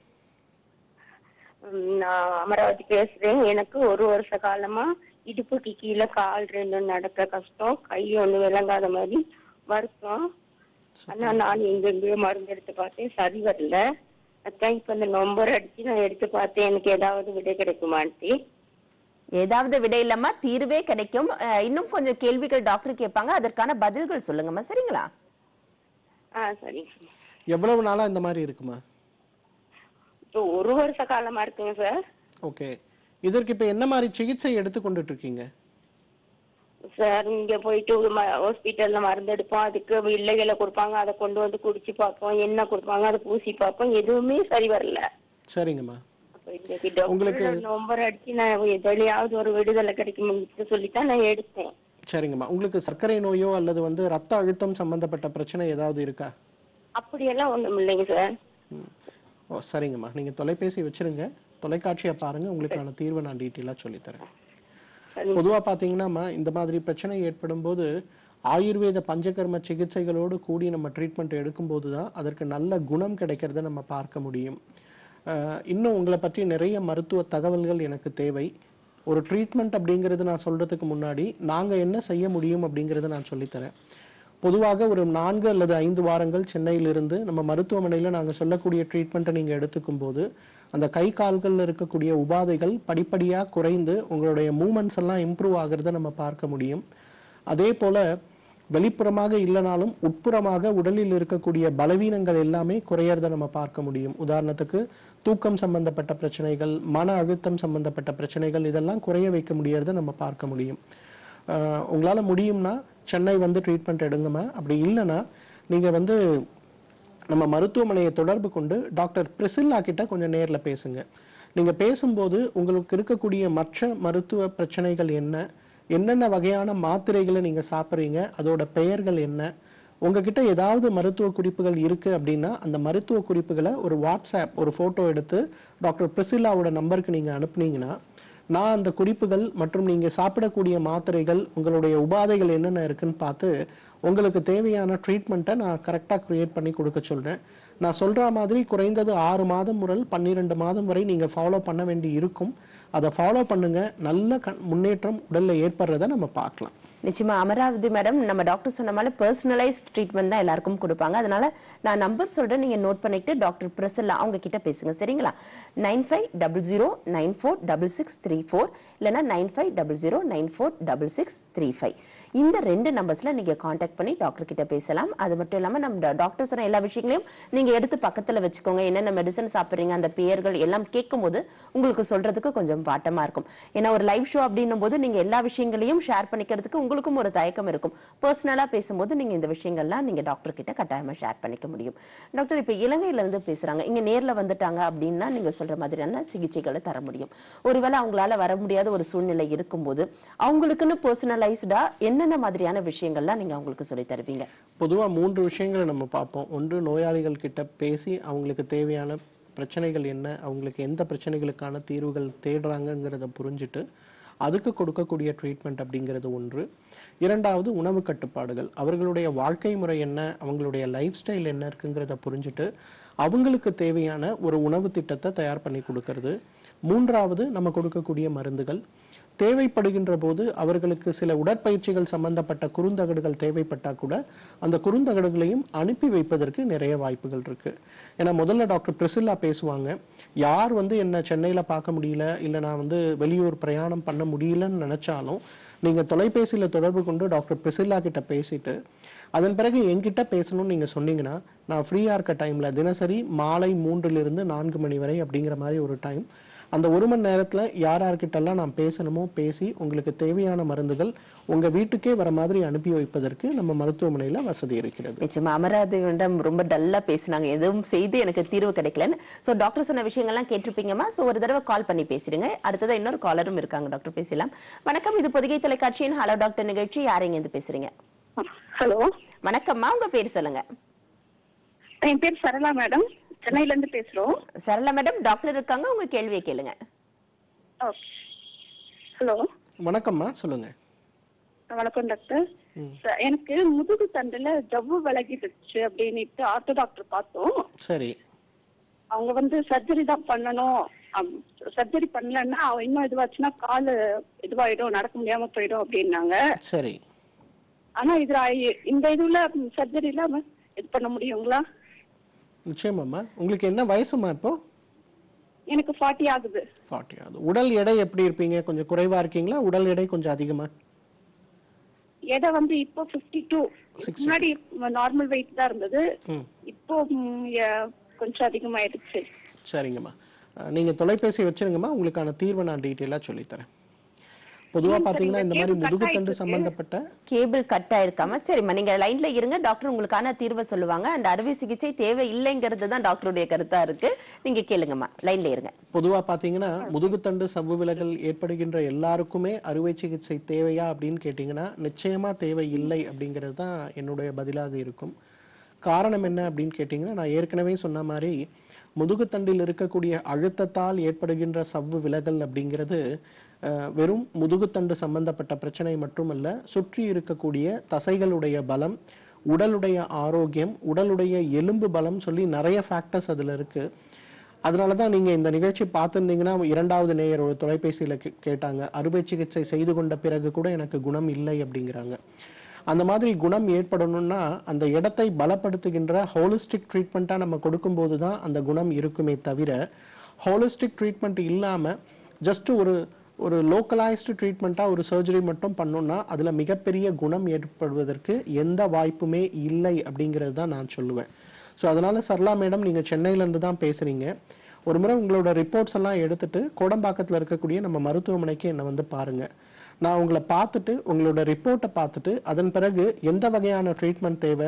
ம், நான் அமராவதி பேசுறேன் எனக்கு ஒரு வருஷ காலமா இடுப்புக்கு கீழே கால் ரெண்டும் நடக்க கஷ்டம் கை ஒண்ணு விளங்காத மாதிரி வருத்தம் ஆனா நான் எங்க எங்கேயோ மருந்து எடுத்து பார்த்தேன் சரி வரல அதான் இப்ப இந்த நம்பர் அடிச்சு நான் எடுத்து பார்த்தேன் எனக்கு ஏதாவது விடை கிடைக்குமான்ட்டு ஏதாவது விடை இல்லாம தீர்வே கிடைக்கும் அஹ், இன்னும் கொஞ்சம் கேள்விகள் டாக்டர் கேட்பாங்க அதற்கான பதில்கள் சொல்லுங்கம்மா சரிங்களா ஆ சரி எவ்வளவு நாளா இந்த மாதிரி இருக்குமா இப்போ ஒரு வருஷ காலமா இருக்குங்க சார் ஓகே இதற்கு இப்ப என்ன மாதிரி சிகிச்சை எடுத்துக்கொண்டுட்டு இருக்கீங்க சார் இங்க போயிட்டு ஹாஸ்பிட்டல்ல மருந்து எடுப்போம் அதுக்கு வில்லைகளை கொடுப்பாங்க அதை கொண்டு வந்து குடிச்சு பார்ப்போம் என்ன கொடுப்பாங்க அதை பூசி பார்ப்போம் எதுவுமே சரி வரல சரிங்கம்மா அப்ப இன்னைக்கு உங்களுக்கு- டாக்டர் நம்பர் அடிச்சு நான் எதுலயாவது ஒரு விடுதலை கிடைக்கும்னு சொல்லித்தான் நான் எடுத்தேன் சரிங்கம்மா உங்களுக்கு சர்க்கரை நோயோ அல்லது வந்து ரத்த அழுத்தம் சம்பந்தப்பட்ட பிரச்சனை ஏதாவது இருக்கா அப்படியெல்லாம் ஒண்ணும் இல்லைங்க சார் ம். ஓ சரிங்கம்மா நீங்க தொலைபேசி வச்சிருங்க தொலைக்காட்சியை பாருங்க உங்களுக்கான தீர்வை நான் டீட்டெயிலாக சொல்லித்தரேன் பொதுவா பாத்தீங்கன்னாம்மா இந்த மாதிரி பிரச்சனை ஏற்படும் போது ஆயுர்வேத பஞ்சகர்ம சிகிச்சைகளோடு கூடி நம்ம ட்ரீட்மெண்ட் எடுக்கும்போது தான் அதற்கு நல்ல குணம் கிடைக்கிறத நம்ம பார்க்க முடியும் அஹ், இன்னும் உங்களை பற்றி நிறைய மருத்துவ தகவல்கள் எனக்கு தேவை ஒரு ட்ரீட்மெண்ட் அப்படிங்கிறது நான் சொல்றதுக்கு முன்னாடி நாங்க என்ன செய்ய முடியும் அப்படிங்கிறத நான் சொல்லித்தரேன் பொதுவாக ஒரு நான்கு அல்லது ஐந்து வாரங்கள் சென்னையிலிருந்து நம்ம மருத்துவமனையில நாங்க சொல்லக்கூடிய ட்ரீட்மெண்ட்டை நீங்க எடுத்துக்கும் போது அந்த கை கால்கள்ல இருக்கக்கூடிய உபாதைகள் படிப்படியா குறைந்து உங்களுடைய மூமெண்ட்ஸ் எல்லாம் இம்ப்ரூவ் ஆகிறத நம்ம பார்க்க முடியும் அதே போல வெளிப்புறமாக இல்லைனாலும் உட்புறமாக உடலில் இருக்கக்கூடிய பலவீனங்கள் எல்லாமே குறையறத நம்ம பார்க்க முடியும் உதாரணத்துக்கு தூக்கம் சம்பந்தப்பட்ட பிரச்சனைகள் மன அழுத்தம் சம்பந்தப்பட்ட பிரச்சனைகள் இதெல்லாம் குறைய வைக்க முடியறத நம்ம பார்க்க முடியும் ஆஹ் உங்களால முடியும்னா சென்னை வந்து ட்ரீட்மெண்ட் எடுங்கம்மா அப்படி இல்லைன்னா நீங்க வந்து நம்ம மருத்துவமனையை தொடர்பு கொண்டு டாக்டர் பிரிசில்லா கிட்ட கொஞ்சம் நேர்ல பேசுங்க நீங்க பேசும்போது உங்களுக்கு இருக்கக்கூடிய மற்ற மருத்துவ பிரச்சனைகள் என்ன என்னென்ன வகையான மாத்திரைகளை நீங்க சாப்பிட்றீங்க அதோட பெயர்கள் என்ன உங்ககிட்ட ஏதாவது மருத்துவ குறிப்புகள் இருக்கு அப்படின்னா அந்த மருத்துவ குறிப்புகளை ஒரு வாட்ஸ்அப் ஒரு போட்டோ எடுத்து டாக்டர் பிரிசில்லாவோட நம்பருக்கு நீங்க அனுப்புனீங்கன்னா நான் அந்த குறிப்புகள் மற்றும் நீங்க சாப்பிடக்கூடிய மாத்திரைகள் உங்களுடைய உபாதைகள் என்னென்ன இருக்குன்னு பார்த்து உங்களுக்கு தேவையான ட்ரீட்மெண்ட்டை நான் கரெக்டாக கிரியேட் பண்ணி கொடுக்க சொல்றேன் நான் சொல்ற மாதிரி குறைந்தது ஆறு மாதம் முதல் பன்னிரெண்டு மாதம் வரை நீங்க ஃபாலோ பண்ண வேண்டி இருக்கும் அதை ஃபாலோ பண்ணுங்க நல்ல கண்- முன்னேற்றம் உடல்ல ஏற்படுறத நம்ம பார்க்கலாம் நிச்சயமா அமராவதி மேடம் நம்ம டாக்டர் சொன்ன மாதிரி பர்சனலைஸ்ட் ட்ரீட்மெண்ட் தான் எல்லாருக்கும் கொடுப்பாங்க அதனால நான் நம்பர் சொல்றேன் நீங்க நோட் பண்ணிட்டு டாக்டர் பிரசல்லா அவங்க கிட்ட பேசுங்க சரிங்களா nine five double zero nine four double six three four இல்லைன்னா nine five double zero nine four double six three five இந்த ரெண்டு நம்பர்ஸ்ல நீங்க காண்டாக்ட் பண்ணி டாக்டர் கிட்ட பேசலாம் அது மட்டும் இல்லாம நம்ம டாக்டர் சொன்ன எல்லா விஷயங்களையும் நீங்க எடுத்து பக்கத்துல வச்சுக்கோங்க என்னென்ன மெடிசன் சாப்பிடுறீங்க அந்த பெயர்கள் எல்லாம் கேட்கும்போது உங்களுக்கு சொல்றதுக்கு கொஞ்சம் வாட்டமா இருக்கும் ஏன்னா ஒரு லைவ் ஷோ அப்படின்னும் போது நீங்க எல்லா விஷயங்களையும் ஷேர் பண்ணிக்கிறதுக்கு உங்களுக்கும் ஒரு தயக்கம் இருக்கும் பர்சனலா பேசும்போது நீங்க இந்த விஷயங்கள்லாம் நீங்க டாக்டர் கிட்ட கட்டாயமா ஷேர் பண்ணிக்க முடியும் டாக்டர் இப்ப இலங்கையில இருந்து பேசுறாங்க இங்க நேர்ல வந்துட்டாங்க அப்படின்னா நீங்க சொல்ற மாதிரியான சிகிச்சைகளை தர முடியும் ஒருவேளை அவங்களால வர முடியாத ஒரு சூழ்நிலை இருக்கும்போது அவங்களுக்குன்னு பர்சனலைஸ்டா என்னென்ன மாதிரியான விஷயங்கள்லாம் நீங்க அவங்களுக்கு சொல்லி தருவீங்க பொதுவா மூன்று விஷயங்களை நம்ம பார்ப்போம் ஒன்று நோயாளிகள் கிட்ட பேசி அவங்களுக்கு தேவையான பிரச்சனைகள் என்ன அவங்களுக்கு எந்த பிரச்சனைகளுக்கான தீர்வுகள் தேடுறாங்கங்கிறத புரிஞ்சுட்டு அதுக்கு கொடுக்கக்கூடிய ட்ரீட்மெண்ட் அப்படிங்கிறது ஒன்று இரண்டாவது உணவு கட்டுப்பாடுகள் அவர்களுடைய வாழ்க்கை முறை என்ன அவங்களுடைய லைஃப் ஸ்டைல் என்ன இருக்குங்கிறத புரிஞ்சுட்டு அவங்களுக்கு தேவையான ஒரு உணவு திட்டத்தை தயார் பண்ணி கொடுக்கறது மூன்றாவது நம்ம கொடுக்கக்கூடிய மருந்துகள் தேவைப்படுகின்ற போது அவர்களுக்கு சில உடற்பயிற்சிகள் சம்பந்தப்பட்ட குறுந்தகடுகள் தேவைப்பட்டா கூட அந்த குறுந்தகடுகளையும் அனுப்பி வைப்பதற்கு நிறைய வாய்ப்புகள் இருக்கு ஏன்னா முதல்ல டாக்டர் பிரிசில்லா பேசுவாங்க யார் வந்து என்ன சென்னையில பார்க்க முடியல இல்ல நான் வந்து வெளியூர் பிரயாணம் பண்ண முடியலன்னு நினைச்சாலும் நீங்க தொலைபேசியில தொடர்பு கொண்டு டாக்டர் பிரிசில்லா கிட்ட பேசிட்டு அதன் பிறகு என்கிட்ட பேசணும்னு நீங்க சொன்னீங்கன்னா நான் ஃப்ரீயா இருக்க டைம்ல தினசரி மாலை மூன்றிலிருந்து நான்கு மணி வரை அப்படிங்கிற மாதிரி ஒரு டைம் அந்த ஒரு மணி நேரத்துல யார் யார்கிட்டலாம் நான் பேசணுமோ பேசி உங்களுக்கு தேவையான மருந்துகள் உங்க வீட்டுக்கே வர மாதிரி அனுப்பி வைப்பதற்கு நம்ம மருத்துவமனையில வசதி இருக்கிறது நிச்சயமா அமராவதியிடம் ரொம்ப டல்லா பேசினாங்க எதுவும் செய்து எனக்கு தீர்வு கிடைக்கலன்னு சோ டாக்டர் சொன்ன விஷயங்கள்லாம் கேட்டிருப்பீங்கம்மா சோ ஒரு தடவை கால் பண்ணி பேசிடுங்க அடுத்ததா இன்னொரு காலரும் இருக்காங்க டாக்டர் பேசலாம் வணக்கம் இது பொதிகை தொலைக்காட்சியின் ஹலோ டாக்டர் நிகழ்ச்சி யாரைங்க இருந்து பேசுறீங்க ஹலோ வணக்கம்மா உங்க பேர் சொல்லுங்க என் பேர் சரளா மேடம் சென்னையில இருந்து பேசுறோம் சரளா மேடம் டாக்டர் இருக்காங்க உங்க கேள்வியை கேளுங்க ஹலோ வணக்கம்மா சொல்லுங்க வணக்கம் டாக்டர் ச- எனக்கு முதுகு தண்டுல ஜவ்வு விலகிடுச்சு அப்படின்னுட்டு ஆர்த்தோ டாக்டர் பார்த்தோம் சரி அவங்க வந்து சர்ஜரி தான் பண்ணணும் சர்ஜரி பண்ணலன்னா அவ இன்னும் இதுவாச்சுன்னா காலு இதுவாயிடும் நடக்க முடியாம போயிடும் அப்படின்னாங்க சரி ஆனா இதுல ஐ- இந்த இதுல சர்ஜரில இது பண்ண முடியுங்களா நிச்சயமாம்மா உங்களுக்கு என்ன வயசுமா இப்போ எனக்கு ஃபார்ட்டி ஆகுது ஃபார்ட்டி ஆகுது உடல் எடை எப்படி இருப்பீங்க கொஞ்சம் குறைவா இருக்கீங்களா உடல் எடை கொஞ்சம் அதிகமா எடை வந்து இப்போ 52 டூ முன்னாடி நார்மல் வெயிட் தான் இருந்தது ம் இப்போ ம், எ- கொஞ்சம் அதிகமாயிடுச்சு சரிங்கம்மா அஹ், நீங்க தொலைபேசி வச்சிருங்கம்மா உங்களுக்கான தீர்வை நான் டீட்டெயிலாக சொல்லித்தரேன் பொதுவா பாத்தீங்கன்னா இந்த மாதிரி முதுகுத்தண்டு சம்பந்தப்பட்ட கேபிள் கட் ஆயிருக்காம சரிம்மா நீங்க லைன்ல இருங்க டாக்டர் உங்களுக்கான தீர்வை சொல்லுவாங்க அந்த அறுவை சிகிச்சை தேவை இல்லைங்கிறது தான் டாக்டருடைய கருத்தா இருக்கு நீங்க கேளுங்கம்மா லைன்ல இருங்க பொதுவா பாத்தீங்கன்னா முதுகுத்தண்டு சவ்வு விலகல் ஏற்படுகின்ற எல்லாருக்குமே அறுவை சிகிச்சை தேவையா அப்படின்னு கேட்டீங்கன்னா நிச்சயமா தேவை இல்லை அப்படிங்கிறது தான் என்னுடைய பதிலாக இருக்கும் காரணம் என்ன அப்படின்னு கேட்டீங்கன்னா நான் ஏற்கனவே சொன்ன மாதிரி முதுகுத்தண்டில் இருக்கக்கூடிய அழுத்தத்தால் ஏற்படுகின்ற சவ்வு விலகல் அப்படிங்கிறது அஹ், வெறும் முதுகுத்தண்டு சம்பந்தப்பட்ட பிரச்சனை மட்டுமல்ல சுற்றி இருக்கக்கூடிய தசைகளுடைய பலம் உடலுடைய ஆரோக்கியம் உடலுடைய எலும்பு பலம் சொல்லி நிறைய ஃபேக்டர்ஸ் அதுல இருக்கு அதனால தான் நீங்க இந்த நிகழ்ச்சி பார்த்திருந்தீங்கன்னா இரண்டாவது நேயர் ஒரு தொலைபேசியில கே- கேட்டாங்க அறுவை சிகிச்சை செய்து கொண்ட பிறகு கூட எனக்கு குணம் இல்லை அப்படிங்கிறாங்க அந்த மாதிரி குணம் ஏற்படணும்னா அந்த இடத்தை பலப்படுத்துகின்ற ஹோலிஸ்டிக் ட்ரீட்மெண்ட்டாக நம்ம கொடுக்கும்போது தான் அந்த குணம் இருக்குமே தவிர ஹோலிஸ்டிக் ட்ரீட்மெண்ட் இல்லாம ஜஸ்ட் ஒரு ஒரு லோக்கலைஸ்டு ட்ரீட்மெண்ட்டாக ஒரு சர்ஜரி மட்டும் பண்ணோம்னா அதுல மிகப்பெரிய குணம் ஏற்படுவதற்கு எந்த வாய்ப்புமே இல்லை அப்படிங்கிறது தான் நான் சொல்லுவேன் ஸோ அதனால சரளா மேடம் நீங்க சென்னையில இருந்து தான் பேசுறீங்க ஒரு முறை உங்களோட ரிப்போர்ட்ஸ் எல்லாம் எடுத்துட்டு கோடம்பாக்கத்துல இருக்கக்கூடிய நம்ம மருத்துவமனைக்கு என்னை வந்து பாருங்க நான் உங்களை பார்த்துட்டு உங்களோட ரிப்போர்ட்டை பார்த்துட்டு அதன் பிறகு எந்த வகையான ட்ரீட்மெண்ட் தேவை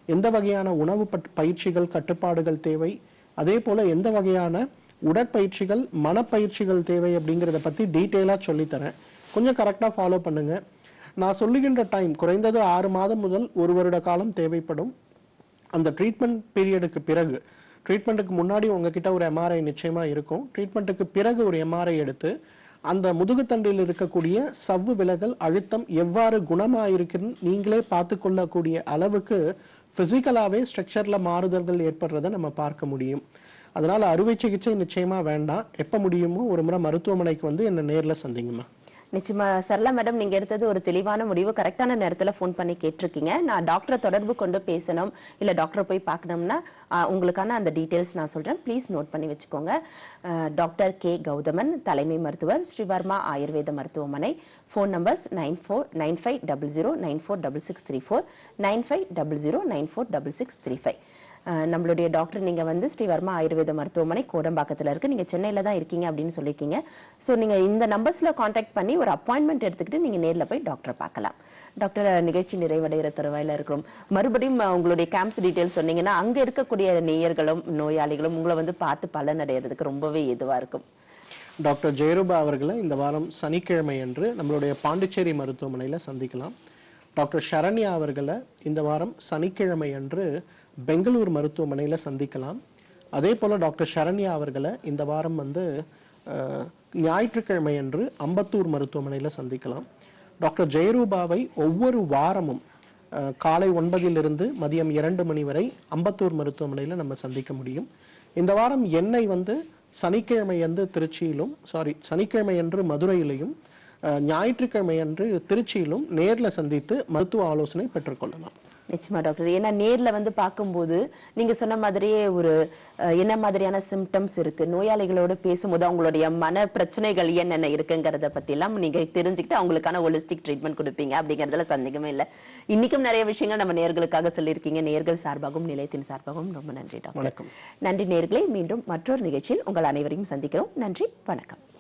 எந்த வகையான உணவு பட்- பயிற்சிகள் கட்டுப்பாடுகள் தேவை அதே போல எந்த வகையான உடற்பயிற்சிகள் மனப்பயிற்சிகள் தேவை அப்படிங்கிறத பத்தி டீட்டெயிலா சொல்லித்தரேன் கொஞ்சம் கரெக்டா ஃபாலோ பண்ணுங்க நான் சொல்லுகின்ற டைம் குறைந்தது ஆறு மாதம் முதல் ஒரு வருட காலம் தேவைப்படும் அந்த ட்ரீட்மெண்ட் பீரியடுக்கு பிறகு ட்ரீட்மெண்ட்டுக்கு முன்னாடி உங்ககிட்ட ஒரு எம்ஆர்ஐ நிச்சயமா இருக்கும் ட்ரீட்மெண்ட்டுக்கு பிறகு ஒரு எம்ஆர்ஐ எடுத்து அந்த முதுகுத்தண்டில் இருக்கக்கூடிய சவ்வு விலகல் அழுத்தம் எவ்வாறு குணமாயிருக்குன்னு நீங்களே பார்த்து கொள்ளக்கூடிய அளவுக்கு பிசிக்கலாவே ஸ்ட்ரக்சர்ல மாறுதல்கள் ஏற்படுறதை நம்ம பார்க்க முடியும் அதனால அறுவை சிகிச்சை நிச்சயமா வேண்டாம் எப்ப முடியுமோ ஒரு முறை மருத்துவமனைக்கு வந்து என்ன நேர்ல சந்திங்கம்மா நிச்சயமா சரளா மேடம் நீங்க எடுத்தது ஒரு தெளிவான முடிவு கரெக்டான நேரத்துல ஃபோன் பண்ணி கேட்டிருக்கீங்க நான் டாக்டரை தொடர்பு கொண்டு பேசணும் இல்ல டாக்டரை போய் பார்க்கணும்னா ஆ, உங்களுக்கான அந்த டீடைல்ஸ் நான் சொல்றேன் ப்ளீஸ் நோட் பண்ணி வச்சுக்கோங்க ஆ, டாக்டர் கே கௌதமன் தலைமை மருத்துவர் ஸ்ரீவர்மா ஆயுர்வேத மருத்துவமனை phone numbers nine four nine five double zero nine four double six three four nine five double zero nine four double six three five அஹ் நம்மளுடைய டாக்டர் நீங்க வந்து ஸ்ரீவர்மா ஆயுர்வேத மருத்துவமனை கோடம்பாக்கத்துல இருக்கு நீங்க சென்னையில தான் இருக்கீங்க அப்படின்னு சொல்லியிருக்கீங்க ஸோ நீங்க இந்த நம்பர்ஸ்ல காண்டாக்ட் பண்ணி ஒரு அப்பாயின்மெண்ட் எடுத்துக்கிட்டு நீங்க நேர்ல போய் டாக்டரை பார்க்கலாம் டாக்டர் நிகழ்ச்சி நிறைவடைகிற தருவாயில இருக்கிறோம் மறுபடியும் அஹ், உங்களுடைய கேம்ப்ஸ் டீடைல்ஸ் சொன்னீங்கன்னா அங்க இருக்கக்கூடிய நேயர்களும் நோயாளிகளும் உங்களை வந்து பார்த்து பலனடைகிறதுக்கு ரொம்பவே இதுவா இருக்கும் டாக்டர் ஜெயரூபா அவர்களை இந்த வாரம் சனிக்கிழமை அன்று நம்மளுடைய பாண்டிச்சேரி மருத்துவமனையில் சந்திக்கலாம் டாக்டர் சரண்யா அவர்களை இந்த வாரம் சனிக்கிழமை அன்று பெங்களூர் மருத்துவமனையில் சந்திக்கலாம் அதே போல் டாக்டர் சரண்யா அவர்களை இந்த வாரம் வந்து அஹ், ஞாயிற்றுக்கிழமை அன்று அம்பத்தூர் மருத்துவமனையில் சந்திக்கலாம் டாக்டர் ஜெயரூபாவை ஒவ்வொரு வாரமும் அஹ், காலை ஒன்பதிலிருந்து மதியம் இரண்டு மணி வரை அம்பத்தூர் மருத்துவமனையில் நம்ம சந்திக்க முடியும் இந்த வாரம் என்னை வந்து சனிக்கிழமை அன்று திருச்சியிலும் சாரி சனிக்கிழமை அன்று மதுரையிலையும் அஹ், ஞாயிற்றுக்கிழமை அன்று திருச்சியிலும் நேர்ல சந்தித்து மருத்துவ ஆலோசனை பெற்றுக்கொள்ளலாம் நிச்சயமா டாக்டர் ஏன்னா நேர்ல வந்து பார்க்கும்போது நீங்க சொன்ன மாதிரியே ஒரு அஹ், என்ன மாதிரியான சிம்டம்ஸ் இருக்கு நோயாளிகளோட பேசும்போது அவங்களுடைய மன பிரச்சனைகள் என்னென்ன இருக்குங்கிறத பத்தி எல்லாம் நீங்க தெரிஞ்சுக்கிட்டு அவங்களுக்கான ஹோலிஸ்டிக் ட்ரீட்மெண்ட் கொடுப்பீங்க அப்படிங்கறதுல சந்தேகமே இல்லை இன்னைக்கும் நிறைய விஷயங்கள் நம்ம நேர்களுக்காக சொல்லியிருக்கீங்க நேர்கள் சார்பாகவும் நிலையத்தின் சார்பாகவும் ரொம்ப நன்றி டாக்டர் வணக்கம். நன்றி நேர்களே மீண்டும் மற்றொரு நிகழ்ச்சியில் உங்கள் அனைவரையும் சந்திக்கிறோம் நன்றி வணக்கம்